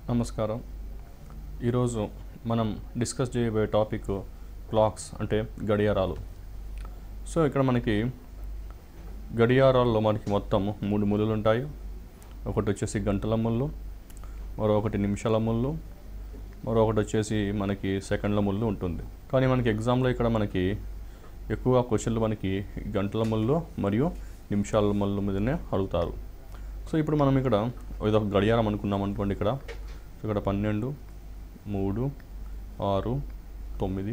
నమస్కారం ఈరోజు మనం డిస్కస్ చేయబోయే టాపిక్ క్లాక్స్ అంటే గడియారాలు సో ఇక్కడ మనకి గడియారాల్లో మనకి మొత్తం మూడు ముళ్ళు ఉంటాయి ఒకటి వచ్చేసి గంటల ముళ్ళు మరొకటి నిమిషాల ముళ్ళు మరొకటి వచ్చేసి మనకి సెకండ్ల ముళ్ళు ఉంటుంది కానీ మనకి ఎగ్జామ్లో ఇక్కడ మనకి ఎక్కువ క్వశ్చన్లు మనకి గంటల ముళ్ళు మరియు నిమిషాల ముళ్ళు మీదనే అడుగుతారు సో ఇప్పుడు మనం ఇక్కడ ఏదో ఒక గడియారం అనుకున్నాం అనుకోండి ఇక్కడ సో ఇక్కడ పన్నెండు మూడు ఆరు తొమ్మిది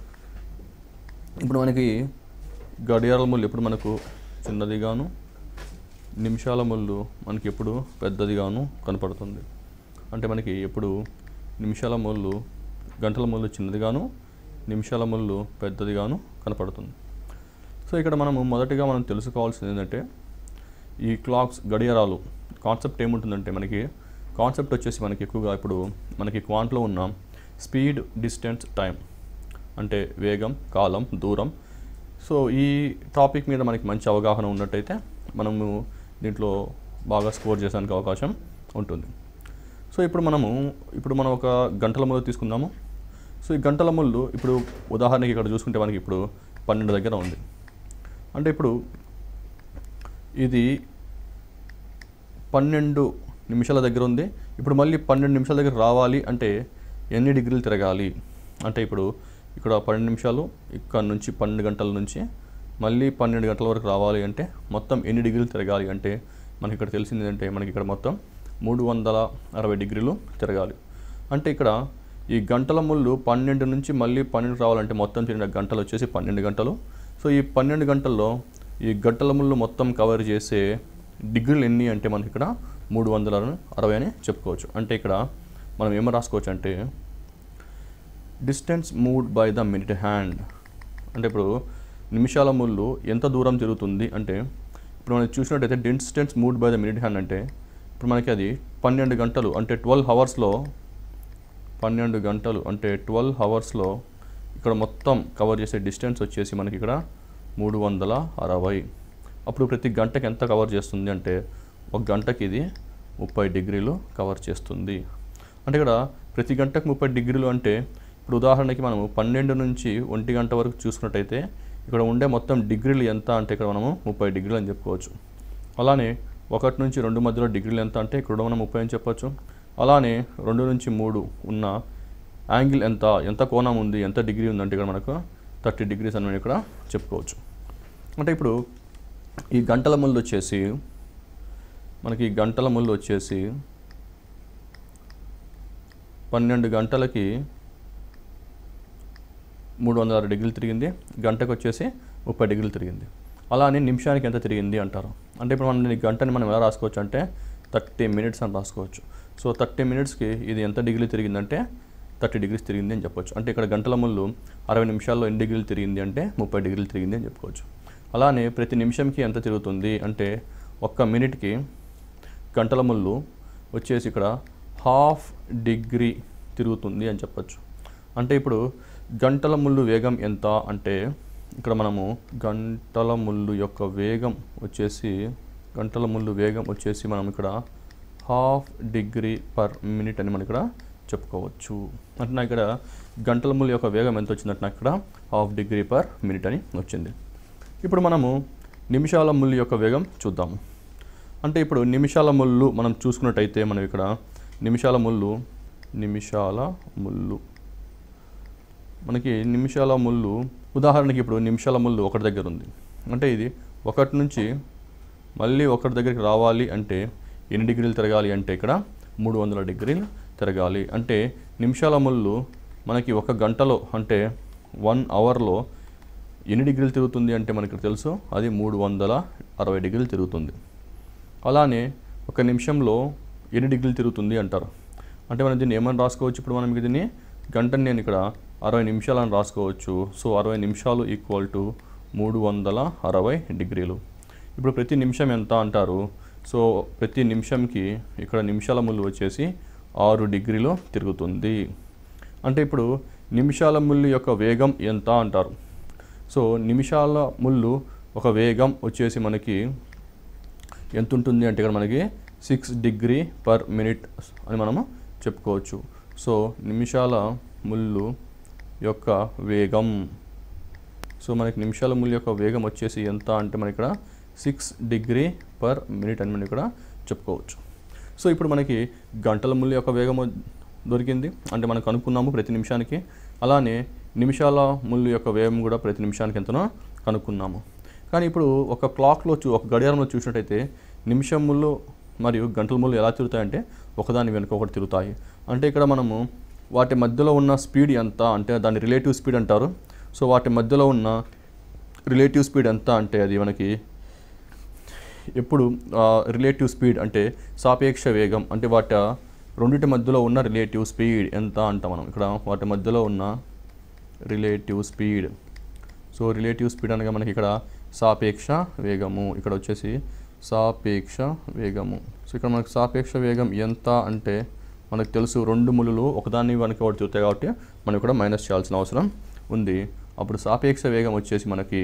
ఇప్పుడు మనకి గడియారాల ముళ్ళు ఎప్పుడు మనకు చిన్నదిగాను నిమిషాల ముళ్ళు మనకి ఎప్పుడు పెద్దదిగాను కనపడుతుంది అంటే మనకి ఎప్పుడు నిమిషాల ముళ్ళు గంటల ముళ్ళు చిన్నదిగాను నిమిషాల ముళ్ళు పెద్దదిగాను కనపడుతుంది సో ఇక్కడ మనము మొదటిగా మనం తెలుసుకోవాల్సింది ఏంటంటే ఈ క్లాక్స్ గడియారాలు కాన్సెప్ట్ ఏముంటుందంటే మనకి కాన్సెప్ట్ వచ్చేసి మనకి ఎక్కువగా ఇప్పుడు మనకి క్వాంట్లో ఉన్న స్పీడ్ డిస్టెన్స్ టైం అంటే వేగం కాలం దూరం సో ఈ టాపిక్ మీద మనకి మంచి అవగాహన ఉన్నట్టయితే మనము దీంట్లో బాగా స్కోర్ చేసానికి అవకాశం ఉంటుంది సో ఇప్పుడు మనము ఇప్పుడు మనం ఒక గంటల ముళ్ళు తీసుకుందాము సో ఈ గంటల ముళ్ళు ఇప్పుడు ఉదాహరణకి ఇక్కడ చూసుకుంటే మనకి ఇప్పుడు పన్నెండు దగ్గర ఉంది అంటే ఇప్పుడు ఇది పన్నెండు నిమిషాల దగ్గర ఉంది ఇప్పుడు మళ్ళీ పన్నెండు నిమిషాల దగ్గర రావాలి అంటే ఎన్ని డిగ్రీలు తిరగాలి అంటే ఇప్పుడు ఇక్కడ పన్నెండు నిమిషాలు ఇక్కడ నుంచి పన్నెండు గంటల నుంచి మళ్ళీ పన్నెండు గంటల వరకు రావాలి అంటే మొత్తం ఎన్ని డిగ్రీలు తిరగాలి అంటే మనకి ఇక్కడ తెలిసింది ఏంటంటే మనకి ఇక్కడ మొత్తం మూడు వందల అరవై డిగ్రీలు తిరగాలి అంటే ఇక్కడ ఈ గంటల ముళ్ళు పన్నెండు నుంచి మళ్ళీ పన్నెండు రావాలంటే మొత్తం తిరిగిన గంటలు వచ్చేసి పన్నెండు గంటలు సో ఈ పన్నెండు గంటల్లో ఈ గంటల ముళ్ళు మొత్తం కవర్ చేసే డిగ్రీలు ఎన్ని అంటే మనకి ఇక్కడ మూడు వందల అరవై అని చెప్పుకోవచ్చు అంటే ఇక్కడ మనం ఏం రాసుకోవచ్చు అంటే distance moved by the minute hand అంటే ఇప్పుడు నిమిషాల ముళ్ళు ఎంత దూరం తిరుగుతుంది అంటే ఇప్పుడు మనం చూసినట్టయితే distance moved by the minute hand అంటే ఇప్పుడు మనకి అది పన్నెండు గంటలు అంటే ట్వెల్వ్ అవర్స్లో పన్నెండు గంటలు అంటే ట్వెల్వ్ అవర్స్లో ఇక్కడ మొత్తం కవర్ చేసే డిస్టెన్స్ వచ్చేసి మనకి ఇక్కడ మూడు వందల అరవై అప్పుడు ప్రతి గంటకి ఎంత కవర్ చేస్తుంది అంటే ఒక గంటకి ఇది ముప్పై డిగ్రీలు కవర్ చేస్తుంది అంటే ఇక్కడ ప్రతి గంటకు ముప్పై డిగ్రీలు అంటే ఇప్పుడు ఉదాహరణకి మనము పన్నెండు నుంచి ఒంటి గంట వరకు చూసుకున్నట్టయితే ఇక్కడ ఉండే మొత్తం డిగ్రీలు ఎంత అంటే ఇక్కడ మనము ముప్పై డిగ్రీలు అని చెప్పుకోవచ్చు అలానే ఒకటి నుంచి రెండు మధ్యలో డిగ్రీలు ఎంత అంటే ఇక్కడ మనం ముప్పై అని చెప్పొచ్చు అలానే రెండు నుంచి మూడు ఉన్న యాంగిల్ ఎంత ఎంత కోణం ఉంది ఎంత డిగ్రీ ఉందంటే ఇక్కడ మనకు థర్టీ డిగ్రీస్ అని మనం ఇక్కడ చెప్పుకోవచ్చు అంటే ఇప్పుడు ఈ గంటల ముళ్ళు వచ్చేసి మనకి ఈ గంటల ముళ్ళు వచ్చేసి పన్నెండు గంటలకి మూడు వందల అరవై డిగ్రీలు తిరిగింది గంటకు వచ్చేసి ముప్పై డిగ్రీలు తిరిగింది అలా అని నిమిషానికి ఎంత తిరిగింది అంటారు అంటే ఇప్పుడు మనం ఈ గంటని మనం ఎలా రాసుకోవచ్చు అంటే థర్టీ మినిట్స్ అని రాసుకోవచ్చు సో థర్టీ మినిట్స్కి ఇది ఎంత డిగ్రీ తిరిగిందంటే థర్టీ డిగ్రీస్ తిరిగింది అని చెప్పొచ్చు అంటే ఇక్కడ గంటల ముళ్ళు అరవై నిమిషాల్లో ఎన్ని డిగ్రీలు తిరిగింది అంటే ముప్పై డిగ్రీలు తిరిగింది అని చెప్పుకోవచ్చు అలానే ప్రతి నిమిషంకి ఎంత తిరుగుతుంది అంటే ఒక్క మినిట్కి గంటల ముళ్ళు వచ్చేసి ఇక్కడ హాఫ్ డిగ్రీ తిరుగుతుంది అని చెప్పొచ్చు అంటే ఇప్పుడు గంటల ముళ్ళు వేగం ఎంత అంటే ఇక్కడ మనము గంటల ముళ్ళు యొక్క వేగం వచ్చేసి గంటల ముళ్ళు వేగం వచ్చేసి మనం ఇక్కడ హాఫ్ డిగ్రీ పర్ మినిట్ అని మనం ఇక్కడ చెప్పుకోవచ్చు అంటే నాకు ఇక్కడ గంటల ముళ్ళు యొక్క వేగం ఎంత వచ్చిందంటే నాకు ఇక్కడ హాఫ్ డిగ్రీ పర్ మినిట్ అని వచ్చింది ఇప్పుడు మనము నిమిషాల ముళ్ళు యొక్క వేగం చూద్దాము అంటే ఇప్పుడు నిమిషాల ముళ్ళు మనం చూసుకున్నట్టయితే మనం ఇక్కడ నిమిషాల ముళ్ళు నిమిషాల ముళ్ళు మనకి నిమిషాల ముళ్ళు ఉదాహరణకి ఇప్పుడు నిమిషాల ముళ్ళు ఒకటి దగ్గర ఉంది అంటే ఇది ఒకటి నుంచి మళ్ళీ ఒకటి దగ్గరికి రావాలి అంటే ఎన్ని డిగ్రీలు తిరగాలి అంటే ఇక్కడ మూడు వందల డిగ్రీలు తిరగాలి అంటే నిమిషాల ముళ్ళు మనకి ఒక గంటలో అంటే వన్ అవర్లో ఎన్ని డిగ్రీలు తిరుగుతుంది అంటే మనకి తెలుసు అది మూడు వందల అరవై డిగ్రీలు తిరుగుతుంది అలానే ఒక నిమిషంలో ఎన్ని డిగ్రీలు తిరుగుతుంది అంటారు అంటే మనం దీన్ని ఏమని రాసుకోవచ్చు ఇప్పుడు మనం దీన్ని గంటని నేను ఇక్కడ అరవై నిమిషాలని రాసుకోవచ్చు సో అరవై నిమిషాలు ఈక్వల్ టు మూడు వందల అరవై డిగ్రీలు ఇప్పుడు ప్రతి నిమిషం ఎంత అంటారు సో ప్రతి నిమిషంకి ఇక్కడ నిమిషాల ముళ్ళు వచ్చేసి ఆరు డిగ్రీలు తిరుగుతుంది అంటే ఇప్పుడు నిమిషాల ముళ్ళు యొక్క వేగం ఎంత అంటారు సో నిమిషాల ముళ్ళు ఒక వేగం వచ్చేసి మనకి ఎంత ఉంటుంది అంటే ఇక్కడ మనకి సిక్స్ డిగ్రీ పర్ మినిట్ అని మనము చెప్పుకోవచ్చు సో నిమిషాల ముళ్ళు యొక్క వేగం సో మనకి నిమిషాల ముళ్ళు యొక్క వేగం వచ్చేసి ఎంత అంటే మన ఇక్కడ సిక్స్ డిగ్రీ పర్ మినిట్ అని మనం ఇక్కడ చెప్పుకోవచ్చు సో ఇప్పుడు మనకి గంటల ముళ్ళు యొక్క వేగం దొరికింది అంటే మనం కనుక్కున్నాము ప్రతి నిమిషానికి అలానే నిమిషాల ముళ్ళు యొక్క వేగం కూడా ప్రతి నిమిషానికి ఎంతనో కనుక్కున్నాము కానీ ఇప్పుడు ఒక క్లాక్లో చూ ఒక గడియారంలో చూసినట్టయితే నిమిషం ముళ్ళు మరియు గంటల ముళ్ళు ఎలా తిరుగుతాయంటే ఒకదాని వెనుక ఒకటి తిరుగుతాయి అంటే ఇక్కడ మనము వాటి మధ్యలో ఉన్న స్పీడ్ ఎంత అంటే దాన్ని రిలేటివ్ స్పీడ్ అంటారు సో వాటి మధ్యలో ఉన్న రిలేటివ్ స్పీడ్ ఎంత అంటే అది మనకి ఎప్పుడు రిలేటివ్ స్పీడ్ అంటే సాపేక్ష వేగం అంటే వాటి రెండింటి మధ్యలో ఉన్న రిలేటివ్ స్పీడ్ ఎంత అంట మనం ఇక్కడ వాటి మధ్యలో ఉన్న relative speed so relative speed అనగా మనకి ఇక్కడ సాపేక్ష వేగము ఇక్కడ వచ్చేసి సాపేక్ష వేగము సో ఇక్కడ మనకు సాపేక్ష వేగం ఎంత అంటే మనకు తెలుసు రెండు ముళ్ళు ఒకదాన్ని వెనక ఒకటి తిరుగుతాయి కాబట్టి మనం ఇక్కడ మైనస్ చేయాల్సిన అవసరం ఉంది అప్పుడు సాపేక్ష వేగం వచ్చేసి మనకి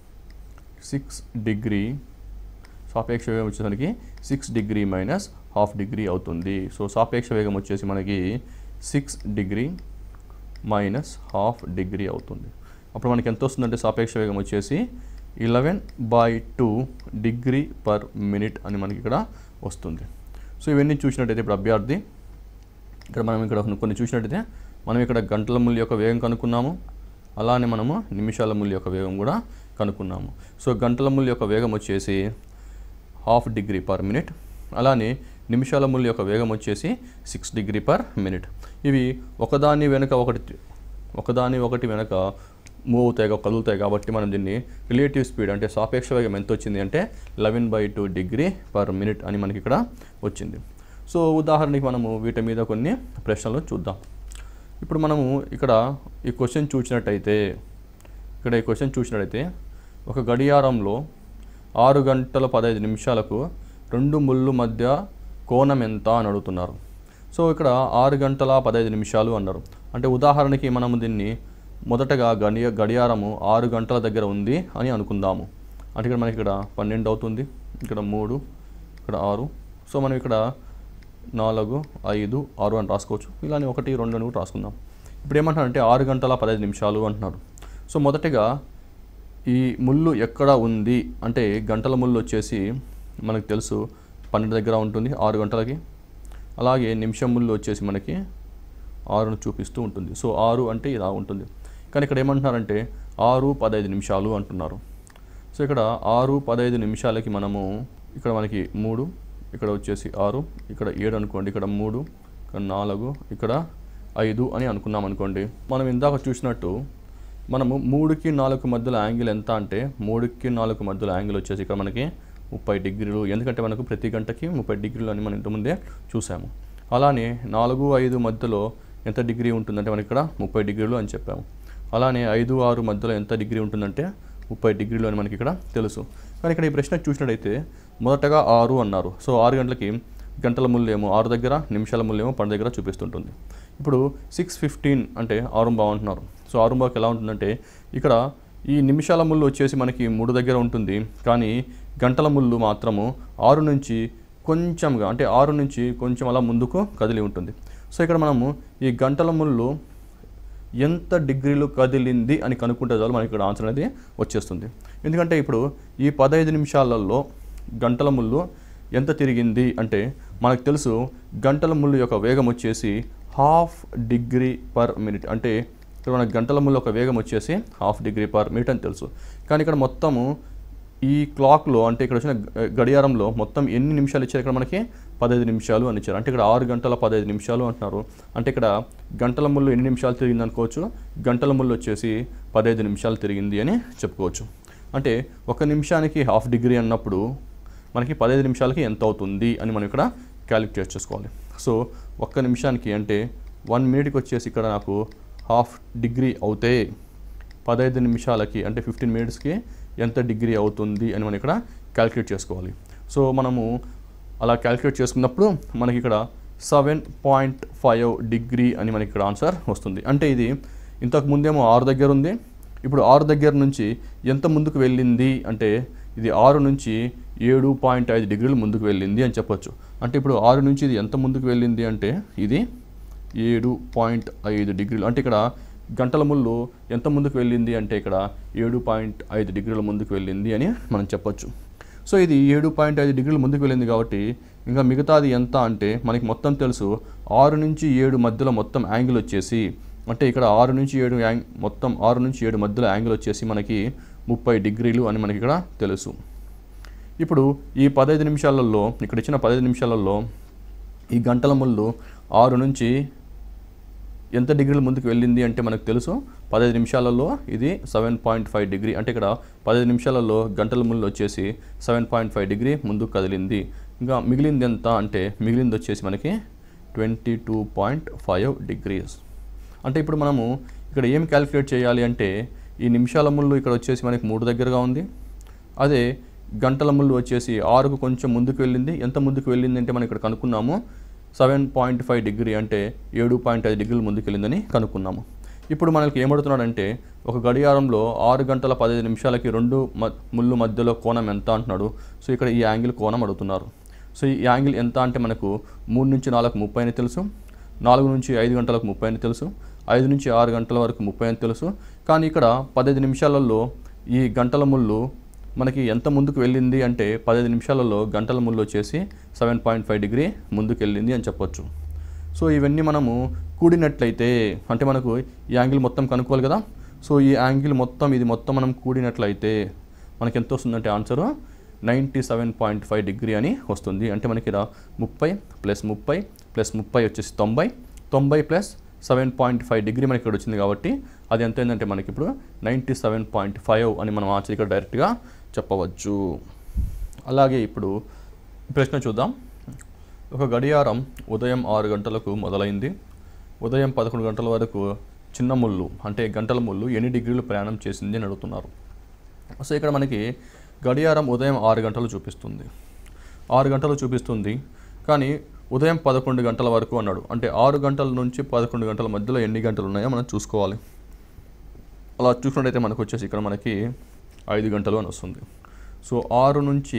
సిక్స్ డిగ్రీ సాపేక్ష వేగం వచ్చేసరికి six degree minus half degree అవుతుంది సో సాపేక్ష వేగం వచ్చేసి మనకి six degree minus half degree అవుతుంది అప్పుడు మనకి ఎంత వస్తుందంటే సాపేక్ష వేగం వచ్చేసి eleven by two degree per minute అని మనకి ఇక్కడ వస్తుంది సో ఇవన్నీ చూసినట్టయితే ఇప్పుడు అభ్యర్థి ఇక్కడ మనం ఇక్కడ కొన్ని చూసినట్టయితే మనం ఇక్కడ గంటల ముళ్ళు యొక్క వేగం కనుక్కున్నాము అలానే మనము నిమిషాల ముళ్ళు యొక్క వేగం కూడా కనుక్కున్నాము సో గంటల ముళ్ళు యొక్క వేగం వచ్చేసి హాఫ్ డిగ్రీ పర్ మినిట్ అలానే నిమిషాల ముళ్ళు యొక్క వేగం వచ్చేసి సిక్స్ డిగ్రీ పర్ మినిట్ ఇవి ఒకదాని వెనుక ఒకటి ఒకదాని ఒకటి వెనక మూవ్ అవుతాయి కా- కదులుతాయి కాబట్టి మనం దీన్ని రిలేటివ్ స్పీడ్ అంటే సాపేక్ష వేగం ఎంత వచ్చింది అంటే eleven by two degree per minute అని మనకి ఇక్కడ వచ్చింది సో ఉదాహరణకి మనము వీటి మీద కొన్ని ప్రశ్నలు చూద్దాం ఇప్పుడు మనము ఇక్కడ ఈ క్వశ్చన్ చూసినట్టయితే ఇక్కడ ఈ క్వశ్చన్ చూసినట్టయితే ఒక గడియారంలో ఆరు గంటల పదహైదు నిమిషాలకు రెండు ముళ్ళు మధ్య కోణం ఎంత అని అడుగుతున్నారు సో ఇక్కడ ఆరు గంటల పదహైదు నిమిషాలు అన్నారు అంటే ఉదాహరణకి మనము దీన్ని మొదటగా గడియ గడియారము ఆరు గంటల దగ్గర ఉంది అని అనుకుందాము అంటే ఇక్కడ మనకి ఇక్కడ పన్నెండు అవుతుంది ఇక్కడ మూడు ఇక్కడ ఆరు సో మనం ఇక్కడ నాలుగు ఐదు ఆరు అని రాసుకోవచ్చు ఇలానే ఒకటి రెండు అని కూడా రాసుకుందాం ఇప్పుడు ఏమంటున్నారంటే ఆరు గంటల పదహైదు నిమిషాలు అంటున్నారు సో మొదటగా ఈ ముళ్ళు ఎక్కడ ఉంది అంటే గంటల ముళ్ళు వచ్చేసి మనకు తెలుసు పన్నెండు దగ్గర ఉంటుంది ఆరు గంటలకి అలాగే నిమిషం ముళ్ళు వచ్చేసి మనకి ఆరును చూపిస్తూ ఉంటుంది సో ఆరు అంటే ఇలా ఉంటుంది కానీ ఇక్కడ ఏమంటున్నారంటే ఆరు పదహైదు నిమిషాలు అంటున్నారు సో ఇక్కడ ఆరు పదహైదు నిమిషాలకి మనము ఇక్కడ మనకి మూడు ఇక్కడ వచ్చేసి ఆరు ఇక్కడ ఏడు అనుకోండి ఇక్కడ మూడు ఇక్కడ నాలుగు ఇక్కడ ఐదు అని అనుకున్నాం అనుకోండి మనం ఇందాక చూసినట్టు మనము మూడుకి నాలుగు మధ్యలో యాంగిల్ ఎంత అంటే మూడుకి నాలుగు మధ్యలో యాంగిల్ వచ్చేసి ఇక్కడ మనకి ముప్పై డిగ్రీలు ఎందుకంటే మనకు ప్రతి గంటకి ముప్పై డిగ్రీలు అని మనం ఇంతకుముందే చూసాము అలానే నాలుగు ఐదు మధ్యలో ఎంత డిగ్రీ ఉంటుందంటే మనకి ఇక్కడ ముప్పై డిగ్రీలు అని చెప్పాము అలానే ఐదు ఆరు మధ్యలో ఎంత డిగ్రీ ఉంటుందంటే ముప్పై డిగ్రీలు అని మనకి ఇక్కడ తెలుసు కానీ ఇక్కడ ఈ ప్రశ్న చూసినట్టయితే మొదటగా ఆరు అన్నారు సో ఆరు గంటలకి గంటల ముళ్ళేమో ఆరు దగ్గర నిమిషాల ముళ్ళేమో పన్నెండు దగ్గర చూపిస్తుంటుంది ఇప్పుడు సిక్స్ ఫిఫ్టీన్ అంటే ఆరుంబా అంటున్నారు సో ఆరుంబాకి ఎలా ఉంటుందంటే ఇక్కడ ఈ నిమిషాల ముళ్ళు వచ్చేసి మనకి మూడు దగ్గర ఉంటుంది కానీ గంటల ముళ్ళు మాత్రము ఆరు నుంచి కొంచెంగా అంటే ఆరు నుంచి కొంచెం అలా ముందుకు కదిలి ఉంటుంది సో ఇక్కడ మనము ఈ గంటల ముళ్ళు ఎంత డిగ్రీలు కదిలింది అని కనుక్కుంటే చాలు మనకి ఇక్కడ ఆన్సర్ అనేది వచ్చేస్తుంది ఎందుకంటే ఇప్పుడు ఈ పదహైదు నిమిషాలలో గంటల ముళ్ళు ఎంత తిరిగింది అంటే మనకు తెలుసు గంటల ముళ్ళు యొక్క వేగం వచ్చేసి హాఫ్ డిగ్రీ పర్ మినిట్ అంటే ఇక్కడ మన గంటల ముళ్ళు యొక్క వేగం వచ్చేసి హాఫ్ డిగ్రీ పర్ మినిట్ అని తెలుసు కానీ ఇక్కడ మొత్తము ఈ క్లాక్లో అంటే ఇక్కడ వచ్చిన గ- గడియారంలో మొత్తం ఎన్ని నిమిషాలు ఇచ్చారు ఇక్కడ మనకి పదహైదు నిమిషాలు అని ఇచ్చారు అంటే ఇక్కడ ఆరు గంటల పదహైదు నిమిషాలు అంటున్నారు అంటే ఇక్కడ గంటల ముళ్ళు ఎన్ని నిమిషాలు తిరిగింది అనుకోవచ్చు గంటల ముళ్ళు వచ్చేసి పదహైదు నిమిషాలు తిరిగింది అని చెప్పుకోవచ్చు అంటే ఒక నిమిషానికి హాఫ్ డిగ్రీ అన్నప్పుడు మనకి పదహైదు నిమిషాలకి ఎంత అవుతుంది అని మనం ఇక్కడ క్యాలిక్యులేట్ చేసుకోవాలి సో ఒక్క నిమిషానికి అంటే వన్ మినిట్కి వచ్చేసి ఇక్కడ నాకు హాఫ్ డిగ్రీ అవుతే పదహైదు నిమిషాలకి అంటే ఫిఫ్టీన్ మినిట్స్కి ఎంత డిగ్రీ అవుతుంది అని మనం ఇక్కడ క్యాలిక్యులేట్ చేసుకోవాలి సో మనము అలా క్యాలిక్యులేట్ చేసుకున్నప్పుడు మనకి ఇక్కడ సెవెన్ పాయింట్ ఫైవ్ డిగ్రీ అని మనకి ఇక్కడ ఆన్సర్ వస్తుంది అంటే ఇది ఇంతకు ముందేమో ఆరు దగ్గర ఉంది ఇప్పుడు ఆరు దగ్గర నుంచి ఎంత ముందుకు వెళ్ళింది అంటే ఇది ఆరు నుంచి ఏడు పాయింట్ ఐదు డిగ్రీలు ముందుకు వెళ్ళింది అని చెప్పొచ్చు అంటే ఇప్పుడు ఆరు నుంచి ఇది ఎంత ముందుకు వెళ్ళింది అంటే ఇది ఏడు పాయింట్ ఐదు డిగ్రీలు అంటే ఇక్కడ గంటల ముళ్ళు ఎంత ముందుకు వెళ్ళింది అంటే ఇక్కడ ఏడు పాయింట్ ఐదు డిగ్రీల ముందుకు వెళ్ళింది అని మనం చెప్పొచ్చు సో ఇది ఏడు పాయింట్ ఐదు డిగ్రీల ముందుకు వెళ్ళింది కాబట్టి ఇంకా మిగతాది ఎంత అంటే మనకి మొత్తం తెలుసు ఆరు నుంచి ఏడు మధ్యలో మొత్తం యాంగిల్ వచ్చేసి అంటే ఇక్కడ ఆరు నుంచి ఏడు యాంగ్ మొత్తం ఆరు నుంచి ఏడు మధ్యలో యాంగిల్ వచ్చేసి మనకి ముప్పై డిగ్రీలు అని మనకి ఇక్కడ తెలుసు ఇప్పుడు ఈ పదహైదు నిమిషాలలో ఇక్కడ ఇచ్చిన పదహైదు నిమిషాలలో ఈ గంటల ముళ్ళు ఆరు నుంచి ఎంత డిగ్రీల ముందుకు వెళ్ళింది అంటే మనకు తెలుసు పదహైదు నిమిషాలలో ఇది సెవెన్ పాయింట్ ఫైవ్ డిగ్రీ అంటే ఇక్కడ పదహైదు నిమిషాలలో గంటల ముళ్ళు వచ్చేసి సెవెన్ పాయింట్ ఫైవ్ డిగ్రీ ముందుకు కదిలింది ఇంకా మిగిలింది ఎంత అంటే మిగిలింది వచ్చేసి మనకి twenty two point five degrees అంటే ఇప్పుడు మనము ఇక్కడ ఏం క్యాలిక్యులేట్ చేయాలి అంటే ఈ నిమిషాల ముళ్ళు ఇక్కడ వచ్చేసి మనకి మూడు దగ్గరగా ఉంది అదే గంటల ముళ్ళు వచ్చేసి ఆరుకు కొంచెం ముందుకు వెళ్ళింది ఎంత ముందుకు వెళ్ళింది అంటే మనం ఇక్కడ కనుక్కున్నాము సెవెన్ పాయింట్ ఫైవ్ డిగ్రీ అంటే ఏడు పాయింట్ ఐదు డిగ్రీలు ముందుకు వెళ్ళిందని కనుక్కున్నాము ఇప్పుడు మనకి ఏమడుతున్నాడంటే ఒక గడియారంలో ఆరు గంటల పదహైదు నిమిషాలకి రెండు మ ముళ్ళు మధ్యలో కోణం ఎంత అంటున్నాడు సో ఇక్కడ ఈ యాంగిల్ కోణం అడుగుతున్నారు సో ఈ యాంగిల్ ఎంత అంటే మనకు మూడు నుంచి నాలుగు ముప్పై అని తెలుసు నాలుగు నుంచి ఐదు గంటలకు ముప్పై అని తెలుసు ఐదు నుంచి ఆరు గంటల వరకు ముప్పై అని తెలుసు కానీ ఇక్కడ పదహైదు నిమిషాలలో ఈ గంటల ముళ్ళు మనకి ఎంత ముందుకు వెళ్ళింది అంటే పదహైదు నిమిషాలలో గంటల ముళ్ళు వచ్చేసి సెవెన్ పాయింట్ ఫైవ్ డిగ్రీ ముందుకు వెళ్ళింది అని చెప్పొచ్చు సో ఇవన్నీ మనము కూడినట్లయితే అంటే మనకు ఈ యాంగిల్ మొత్తం కనుక్కోవాలి కదా సో ఈ యాంగిల్ మొత్తం ఇది మొత్తం మనం కూడినట్లయితే మనకి ఎంత వస్తుందంటే answer ninety seven point five degree అని వస్తుంది అంటే మనకి ఇక్కడ ముప్పై ప్లస్ ముప్పై ప్లస్ ముప్పై వచ్చేసి తొంభై తొంభై plus seven point five degree మనకి ఇక్కడ వచ్చింది కాబట్టి అది ఎంత అయిందంటే మనకి ఇప్పుడు నైంటీ సెవెన్ పాయింట్ ఫైవ్ అని మనం ఆన్సర్ ఇక్కడ డైరెక్ట్గా చెప్పవచ్చు అలాగే ఇప్పుడు ప్రశ్న చూద్దాం ఒక గడియారం ఉదయం ఆరు గంటలకు మొదలైంది ఉదయం పదకొండు గంటల వరకు చిన్న ముళ్ళు అంటే గంటల ముళ్ళు ఎన్ని డిగ్రీలు ప్రయాణం చేసింది అని అడుగుతున్నారు సో ఇక్కడ మనకి గడియారం ఉదయం ఆరు గంటలు చూపిస్తుంది ఆరు గంటలు చూపిస్తుంది కానీ ఉదయం పదకొండు గంటల వరకు అన్నాడు అంటే ఆరు గంటల నుంచి పదకొండు గంటల మధ్యలో ఎన్ని గంటలు ఉన్నాయో మనం చూసుకోవాలి అలా చూసుకున్నట్టయితే మనకు వచ్చేసి ఇక్కడ మనకి ఐదు గంటలు అని వస్తుంది సో ఆరు నుంచి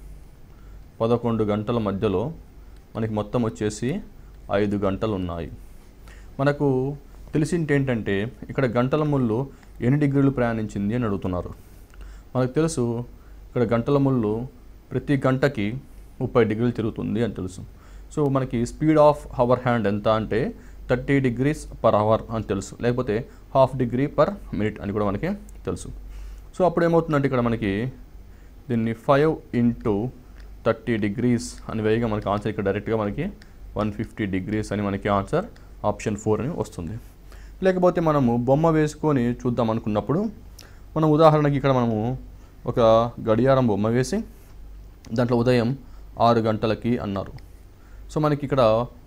పదకొండు గంటల మధ్యలో మనకి మొత్తం వచ్చేసి ఐదు గంటలు ఉన్నాయి మనకు తెలిసింది ఏంటంటే ఇక్కడ గంటల ముళ్ళు ఎన్ని డిగ్రీలు ప్రయాణించింది అని అడుగుతున్నారు మనకు తెలుసు ఇక్కడ గంటల ముళ్ళు ప్రతి గంటకి ముప్పై డిగ్రీలు తిరుగుతుంది అని తెలుసు సో మనకి స్పీడ్ ఆఫ్ అవర్ హ్యాండ్ ఎంత అంటే థర్టీ డిగ్రీస్ పర్ అవర్ అని తెలుసు లేకపోతే హాఫ్ డిగ్రీ పర్ మినిట్ అని కూడా మనకి తెలుసు సో అప్పుడు ఏమవుతుందంటే ఇక్కడ మనకి దీన్ని ఫైవ్ ఇంటూ థర్టీ డిగ్రీస్ అని వేయగా మనకి ఆన్సర్ ఇక్కడ డైరెక్ట్గా మనకి వన్ ఫిఫ్టీ డిగ్రీస్ అని మనకి ఆన్సర్ ఆప్షన్ ఫోర్ అని వస్తుంది లేకపోతే మనము బొమ్మ వేసుకొని చూద్దాం అనుకున్నప్పుడు మనం ఉదాహరణకి ఇక్కడ మనము ఒక గడియారం బొమ్మ వేసి దాంట్లో ఉదయం ఆరు గంటలకి అన్నారు సో మనకి ఇక్కడ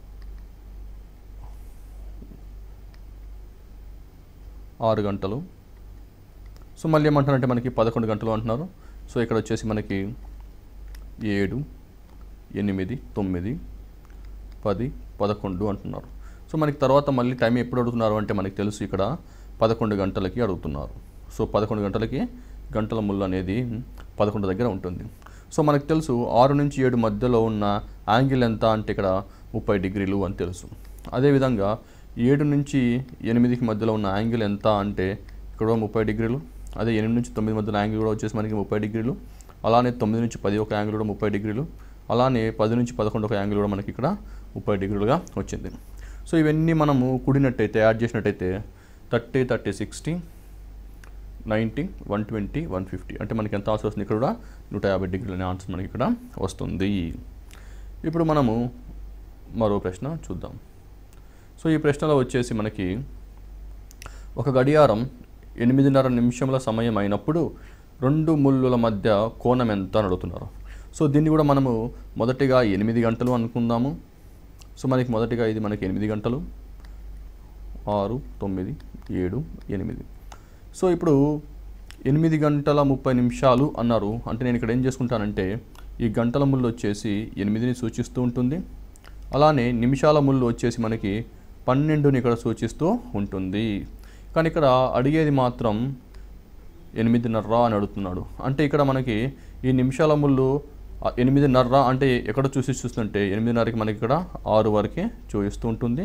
ఆరు గంటలు సో మళ్ళీ ఏమంటున్నారంటే మనకి పదకొండు గంటలు అంటున్నారు సో ఇక్కడ వచ్చేసి మనకి ఏడు ఎనిమిది తొమ్మిది పది పదకొండు అంటున్నారు సో మనకి తర్వాత మళ్ళీ టైం ఎప్పుడు అడుగుతున్నారు అంటే మనకి తెలుసు ఇక్కడ పదకొండు గంటలకి అడుగుతున్నారు సో పదకొండు గంటలకి గంటల ముళ్ళు అనేది పదకొండు దగ్గర ఉంటుంది సో మనకు తెలుసు ఆరు నుంచి ఏడు మధ్యలో ఉన్న యాంగిల్ ఎంత అంటే ఇక్కడ ముప్పై డిగ్రీలు అని తెలుసు అదేవిధంగా ఏడు నుంచి ఎనిమిదికి మధ్యలో ఉన్న యాంగిల్ ఎంత అంటే ఇక్కడ ముప్పై డిగ్రీలు అదే ఎనిమిది నుంచి తొమ్మిది మధ్యలో యాంగిల్ కూడా వచ్చేసి మనకి ముప్పై డిగ్రీలు అలానే తొమ్మిది నుంచి పది ఒక యాంగిల్ కూడా ముప్పై డిగ్రీలు అలానే పది నుంచి పదకొండు ఒక యాంగిల్ కూడా మనకి ఇక్కడ ముప్పై డిగ్రీలుగా వచ్చింది సో ఇవన్నీ మనము కూడినట్టయితే యాడ్ చేసినట్టయితే thirty thirty sixty ninety one twenty one fifty అంటే మనకి ఎంత ఆన్సర్ వస్తుంది ఇక్కడ కూడా నూట యాభై డిగ్రీలు అనే ఆన్సర్ మనకి ఇక్కడ వస్తుంది ఇప్పుడు మనము మరో ప్రశ్న చూద్దాం సో ఈ ప్రశ్నలో వచ్చేసి మనకి ఒక గడియారం ఎనిమిదిన్నర నిమిషముల సమయం అయినప్పుడు రెండు ముళ్ళుల మధ్య కోణం ఎంత అని అడుగుతున్నారు సో దీన్ని కూడా మనము మొదటిగా ఎనిమిది గంటలు అనుకుందాము సో మనకి మొదటిగా ఇది మనకి ఎనిమిది గంటలు ఆరు తొమ్మిది ఏడు ఎనిమిది సో ఇప్పుడు ఎనిమిది గంటల ముప్పై నిమిషాలు అన్నారు అంటే నేను ఇక్కడ ఏం చేసుకుంటానంటే ఈ గంటల ముళ్ళు వచ్చేసి ఎనిమిదిని సూచిస్తూ ఉంటుంది అలానే నిమిషాల ముళ్ళు వచ్చేసి మనకి పన్నెండుని ఇక్కడ సూచిస్తూ ఉంటుంది కానీ ఇక్కడ అడిగేది మాత్రం ఎనిమిదిన్నర అని అడుగుతున్నాడు అంటే ఇక్కడ మనకి ఈ నిమిషాల ముళ్ళు ఆ ఎనిమిదిన్నర అంటే ఎక్కడ చూసి చూస్తుంటే ఎనిమిదిన్నరకి మనకి ఇక్కడ ఆరు వరకే చూపిస్తూ ఉంటుంది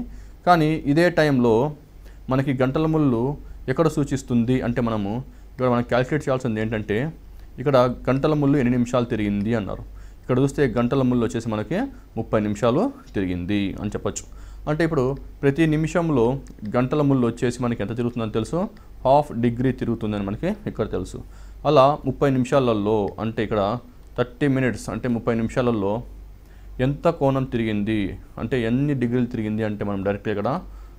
కానీ ఇదే టైంలో మనకి గంటల ముళ్ళు ఎక్కడ సూచిస్తుంది అంటే మనము ఇక్కడ మనం క్యాలిక్యులేట్ చేయాల్సింది ఏంటంటే ఇక్కడ గంటల ముళ్ళు ఎన్ని నిమిషాలు తిరిగింది అన్నారు ఇక్కడ చూస్తే గంటల ముళ్ళు వచ్చేసి మనకి ముప్పై నిమిషాలు తిరిగింది అని చెప్పొచ్చు అంటే ఇప్పుడు ప్రతి నిమిషంలో గంటల ముళ్ళు వచ్చేసి మనకి ఎంత తిరుగుతుందని తెలుసు హాఫ్ డిగ్రీ తిరుగుతుందని మనకి ఇక్కడ తెలుసు అలా ముప్పై నిమిషాలలో అంటే ఇక్కడ థర్టీ మినిట్స్ అంటే ముప్పై నిమిషాలలో ఎంత కోణం తిరిగింది అంటే ఎన్ని డిగ్రీలు తిరిగింది అంటే మనం డైరెక్ట్గా ఇక్కడ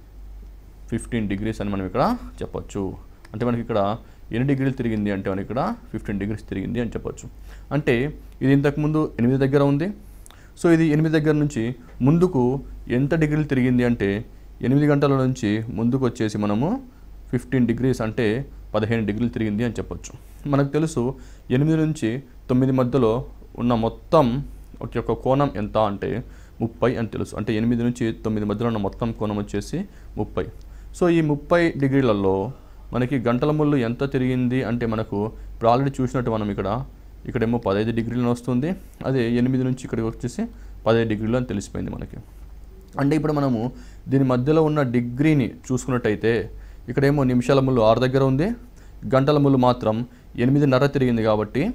ఫిఫ్టీన్ డిగ్రీస్ అని మనం ఇక్కడ చెప్పొచ్చు అంటే మనకి ఇక్కడ ఎన్ని డిగ్రీలు తిరిగింది అంటే మనకి ఇక్కడ ఫిఫ్టీన్ డిగ్రీస్ తిరిగింది అని చెప్పొచ్చు అంటే ఇది ఇంతకుముందు ఎనిమిది దగ్గర ఉంది సో ఇది ఎనిమిది దగ్గర నుంచి ముందుకు ఎంత డిగ్రీలు తిరిగింది అంటే ఎనిమిది గంటల నుంచి ముందుకు వచ్చేసి మనము ఫిఫ్టీన్ డిగ్రీస్ అంటే పదిహేను డిగ్రీలు తిరిగింది అని చెప్పొచ్చు మనకు తెలుసు ఎనిమిది నుంచి తొమ్మిది మధ్యలో ఉన్న మొత్తం ఒక యొక్క కోణం ఎంత అంటే ముప్పై అని తెలుసు అంటే ఎనిమిది నుంచి తొమ్మిది మధ్యలో ఉన్న మొత్తం కోణం వచ్చేసి ముప్పై సో ఈ ముప్పై డిగ్రీలలో మనకి గంటల ముళ్ళు ఎంత తిరిగింది అంటే మనకు ఇప్పుడు ఆల్రెడీ చూసినట్టు మనం ఇక్కడ ఇక్కడేమో పదహైదు డిగ్రీలు వస్తుంది అదే ఎనిమిది నుంచి ఇక్కడికి వచ్చేసి పదహైదు డిగ్రీలు అని తెలిసిపోయింది మనకి అంటే ఇప్పుడు మనము దీని మధ్యలో ఉన్న డిగ్రీని చూసుకున్నట్టయితే ఇక్కడేమో నిమిషాల ముళ్ళు ఆరు దగ్గర ఉంది గంటల ముళ్ళు మాత్రం ఎనిమిదిన్నర తిరిగింది కాబట్టి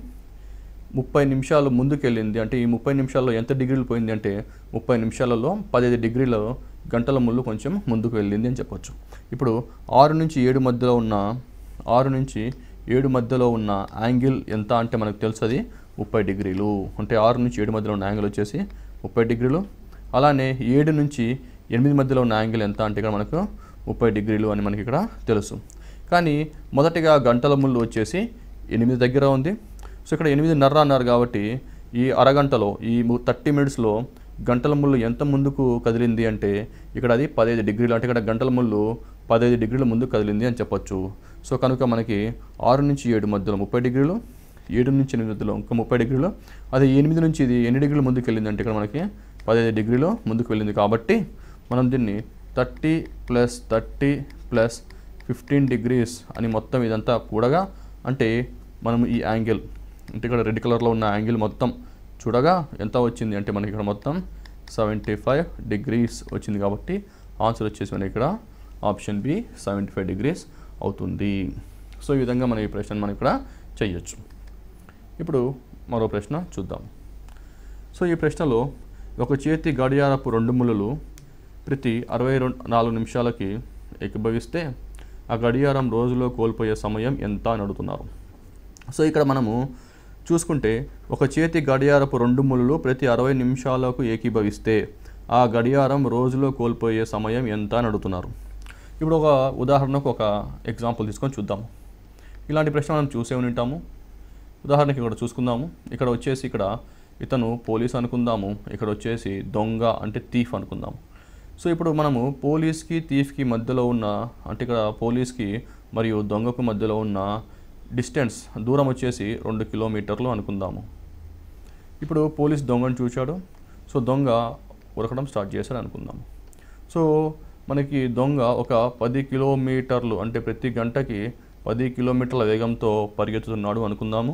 ముప్పై నిమిషాలు ముందుకు వెళ్ళింది అంటే ఈ ముప్పై నిమిషాల్లో ఎంత డిగ్రీలు పోయింది అంటే ముప్పై నిమిషాలలో పదిహేను డిగ్రీల గంటల ముళ్ళు కొంచెం ముందుకు వెళ్ళింది అని చెప్పొచ్చు ఇప్పుడు ఆరు నుంచి ఏడు మధ్యలో ఉన్న ఆరు నుంచి ఏడు మధ్యలో ఉన్న యాంగిల్ ఎంత అంటే మనకు తెలుసు అది ముప్పై డిగ్రీలు అంటే ఆరు నుంచి ఏడు మధ్యలో ఉన్న యాంగిల్ వచ్చేసి ముప్పై డిగ్రీలు అలానే ఏడు నుంచి ఎనిమిది మధ్యలో ఉన్న యాంగిల్ ఎంత అంటే ఇక్కడ మనకు ముప్పై డిగ్రీలు అని మనకి ఇక్కడ తెలుసు కానీ మొదటిగా గంటల ముళ్ళు వచ్చేసి ఎనిమిది దగ్గర ఉంది సో ఇక్కడ ఎనిమిదిన్నర అన్నారు కాబట్టి ఈ అరగంటలో ఈ థర్టీ మినిట్స్లో గంటల ముళ్ళు ఎంత ముందుకు కదిలింది అంటే ఇక్కడ అది పదహైదు డిగ్రీలు అంటే ఇక్కడ గంటల ముళ్ళు పదహైదు డిగ్రీల ముందుకు కదిలింది అని చెప్పొచ్చు సో కనుక మనకి ఆరు నుంచి ఏడు మధ్యలో ముప్పై డిగ్రీలు ఏడు నుంచి ఎనిమిది మధ్యలో ఇంకా ముప్పై డిగ్రీలు అదే ఎనిమిది నుంచి ఇది ఎన్ని డిగ్రీలు ముందుకు వెళ్ళింది అంటే ఇక్కడ మనకి పదహైదు డిగ్రీలు ముందుకు వెళ్ళింది కాబట్టి మనం దీన్ని thirty plus thirty plus fifteen degrees అని మొత్తం ఇదంతా కూడగా అంటే మనం ఈ యాంగిల్ అంటే ఇక్కడ రెడ్ కలర్లో ఉన్న యాంగిల్ మొత్తం చూడగా ఎంత వచ్చింది అంటే మనకి ఇక్కడ మొత్తం సెవెంటీ ఫైవ్ డిగ్రీస్ వచ్చింది కాబట్టి ఆన్సర్ వచ్చేసి మనకి ఇక్కడ option B seventy five degrees అవుతుంది సో ఈ విధంగా మనం ఈ ప్రశ్న మనం ఇక్కడ చేయొచ్చు ఇప్పుడు మరో ప్రశ్న చూద్దాం సో ఈ ప్రశ్నలో ఒక చేతి గడియారపు రెండు ముళ్ళు ప్రతి అరవై రెండు నాలుగు నిమిషాలకి ఏకీభవిస్తే ఆ గడియారం రోజులో కోల్పోయే సమయం ఎంత అని అడుగుతున్నారు సో ఇక్కడ మనము చూసుకుంటే ఒక చేతి గడియారపు రెండు ముళ్ళు ప్రతి అరవై నిమిషాలకు ఏకీభవిస్తే ఆ గడియారం రోజులో కోల్పోయే సమయం ఎంత అని అడుగుతున్నారు ఇప్పుడు ఒక ఉదాహరణకు ఒక ఎగ్జాంపుల్ తీసుకొని చూద్దాము ఇలాంటి ప్రశ్న మనం చూసే ఉంటాము ఉదాహరణకి ఇక్కడ చూసుకుందాము ఇక్కడ వచ్చేసి ఇక్కడ ఇతను పోలీస్ అనుకుందాము ఇక్కడ వచ్చేసి దొంగ అంటే థీఫ్ అనుకుందాము సో ఇప్పుడు మనము పోలీస్కి థీఫ్కి మధ్యలో ఉన్న అంటే ఇక్కడ పోలీస్కి మరియు దొంగకు మధ్యలో ఉన్న డిస్టెన్స్ దూరం వచ్చేసి రెండు కిలోమీటర్లు అనుకుందాము ఇప్పుడు పోలీస్ దొంగను చూశాడు సో దొంగ ఉరకడం స్టార్ట్ చేశాడు అనుకుందాం సో మనకి దొంగ ఒక పది కిలోమీటర్లు అంటే ప్రతి గంటకి పది కిలోమీటర్ల వేగంతో పరిగెత్తుతున్నాడు అనుకుందాము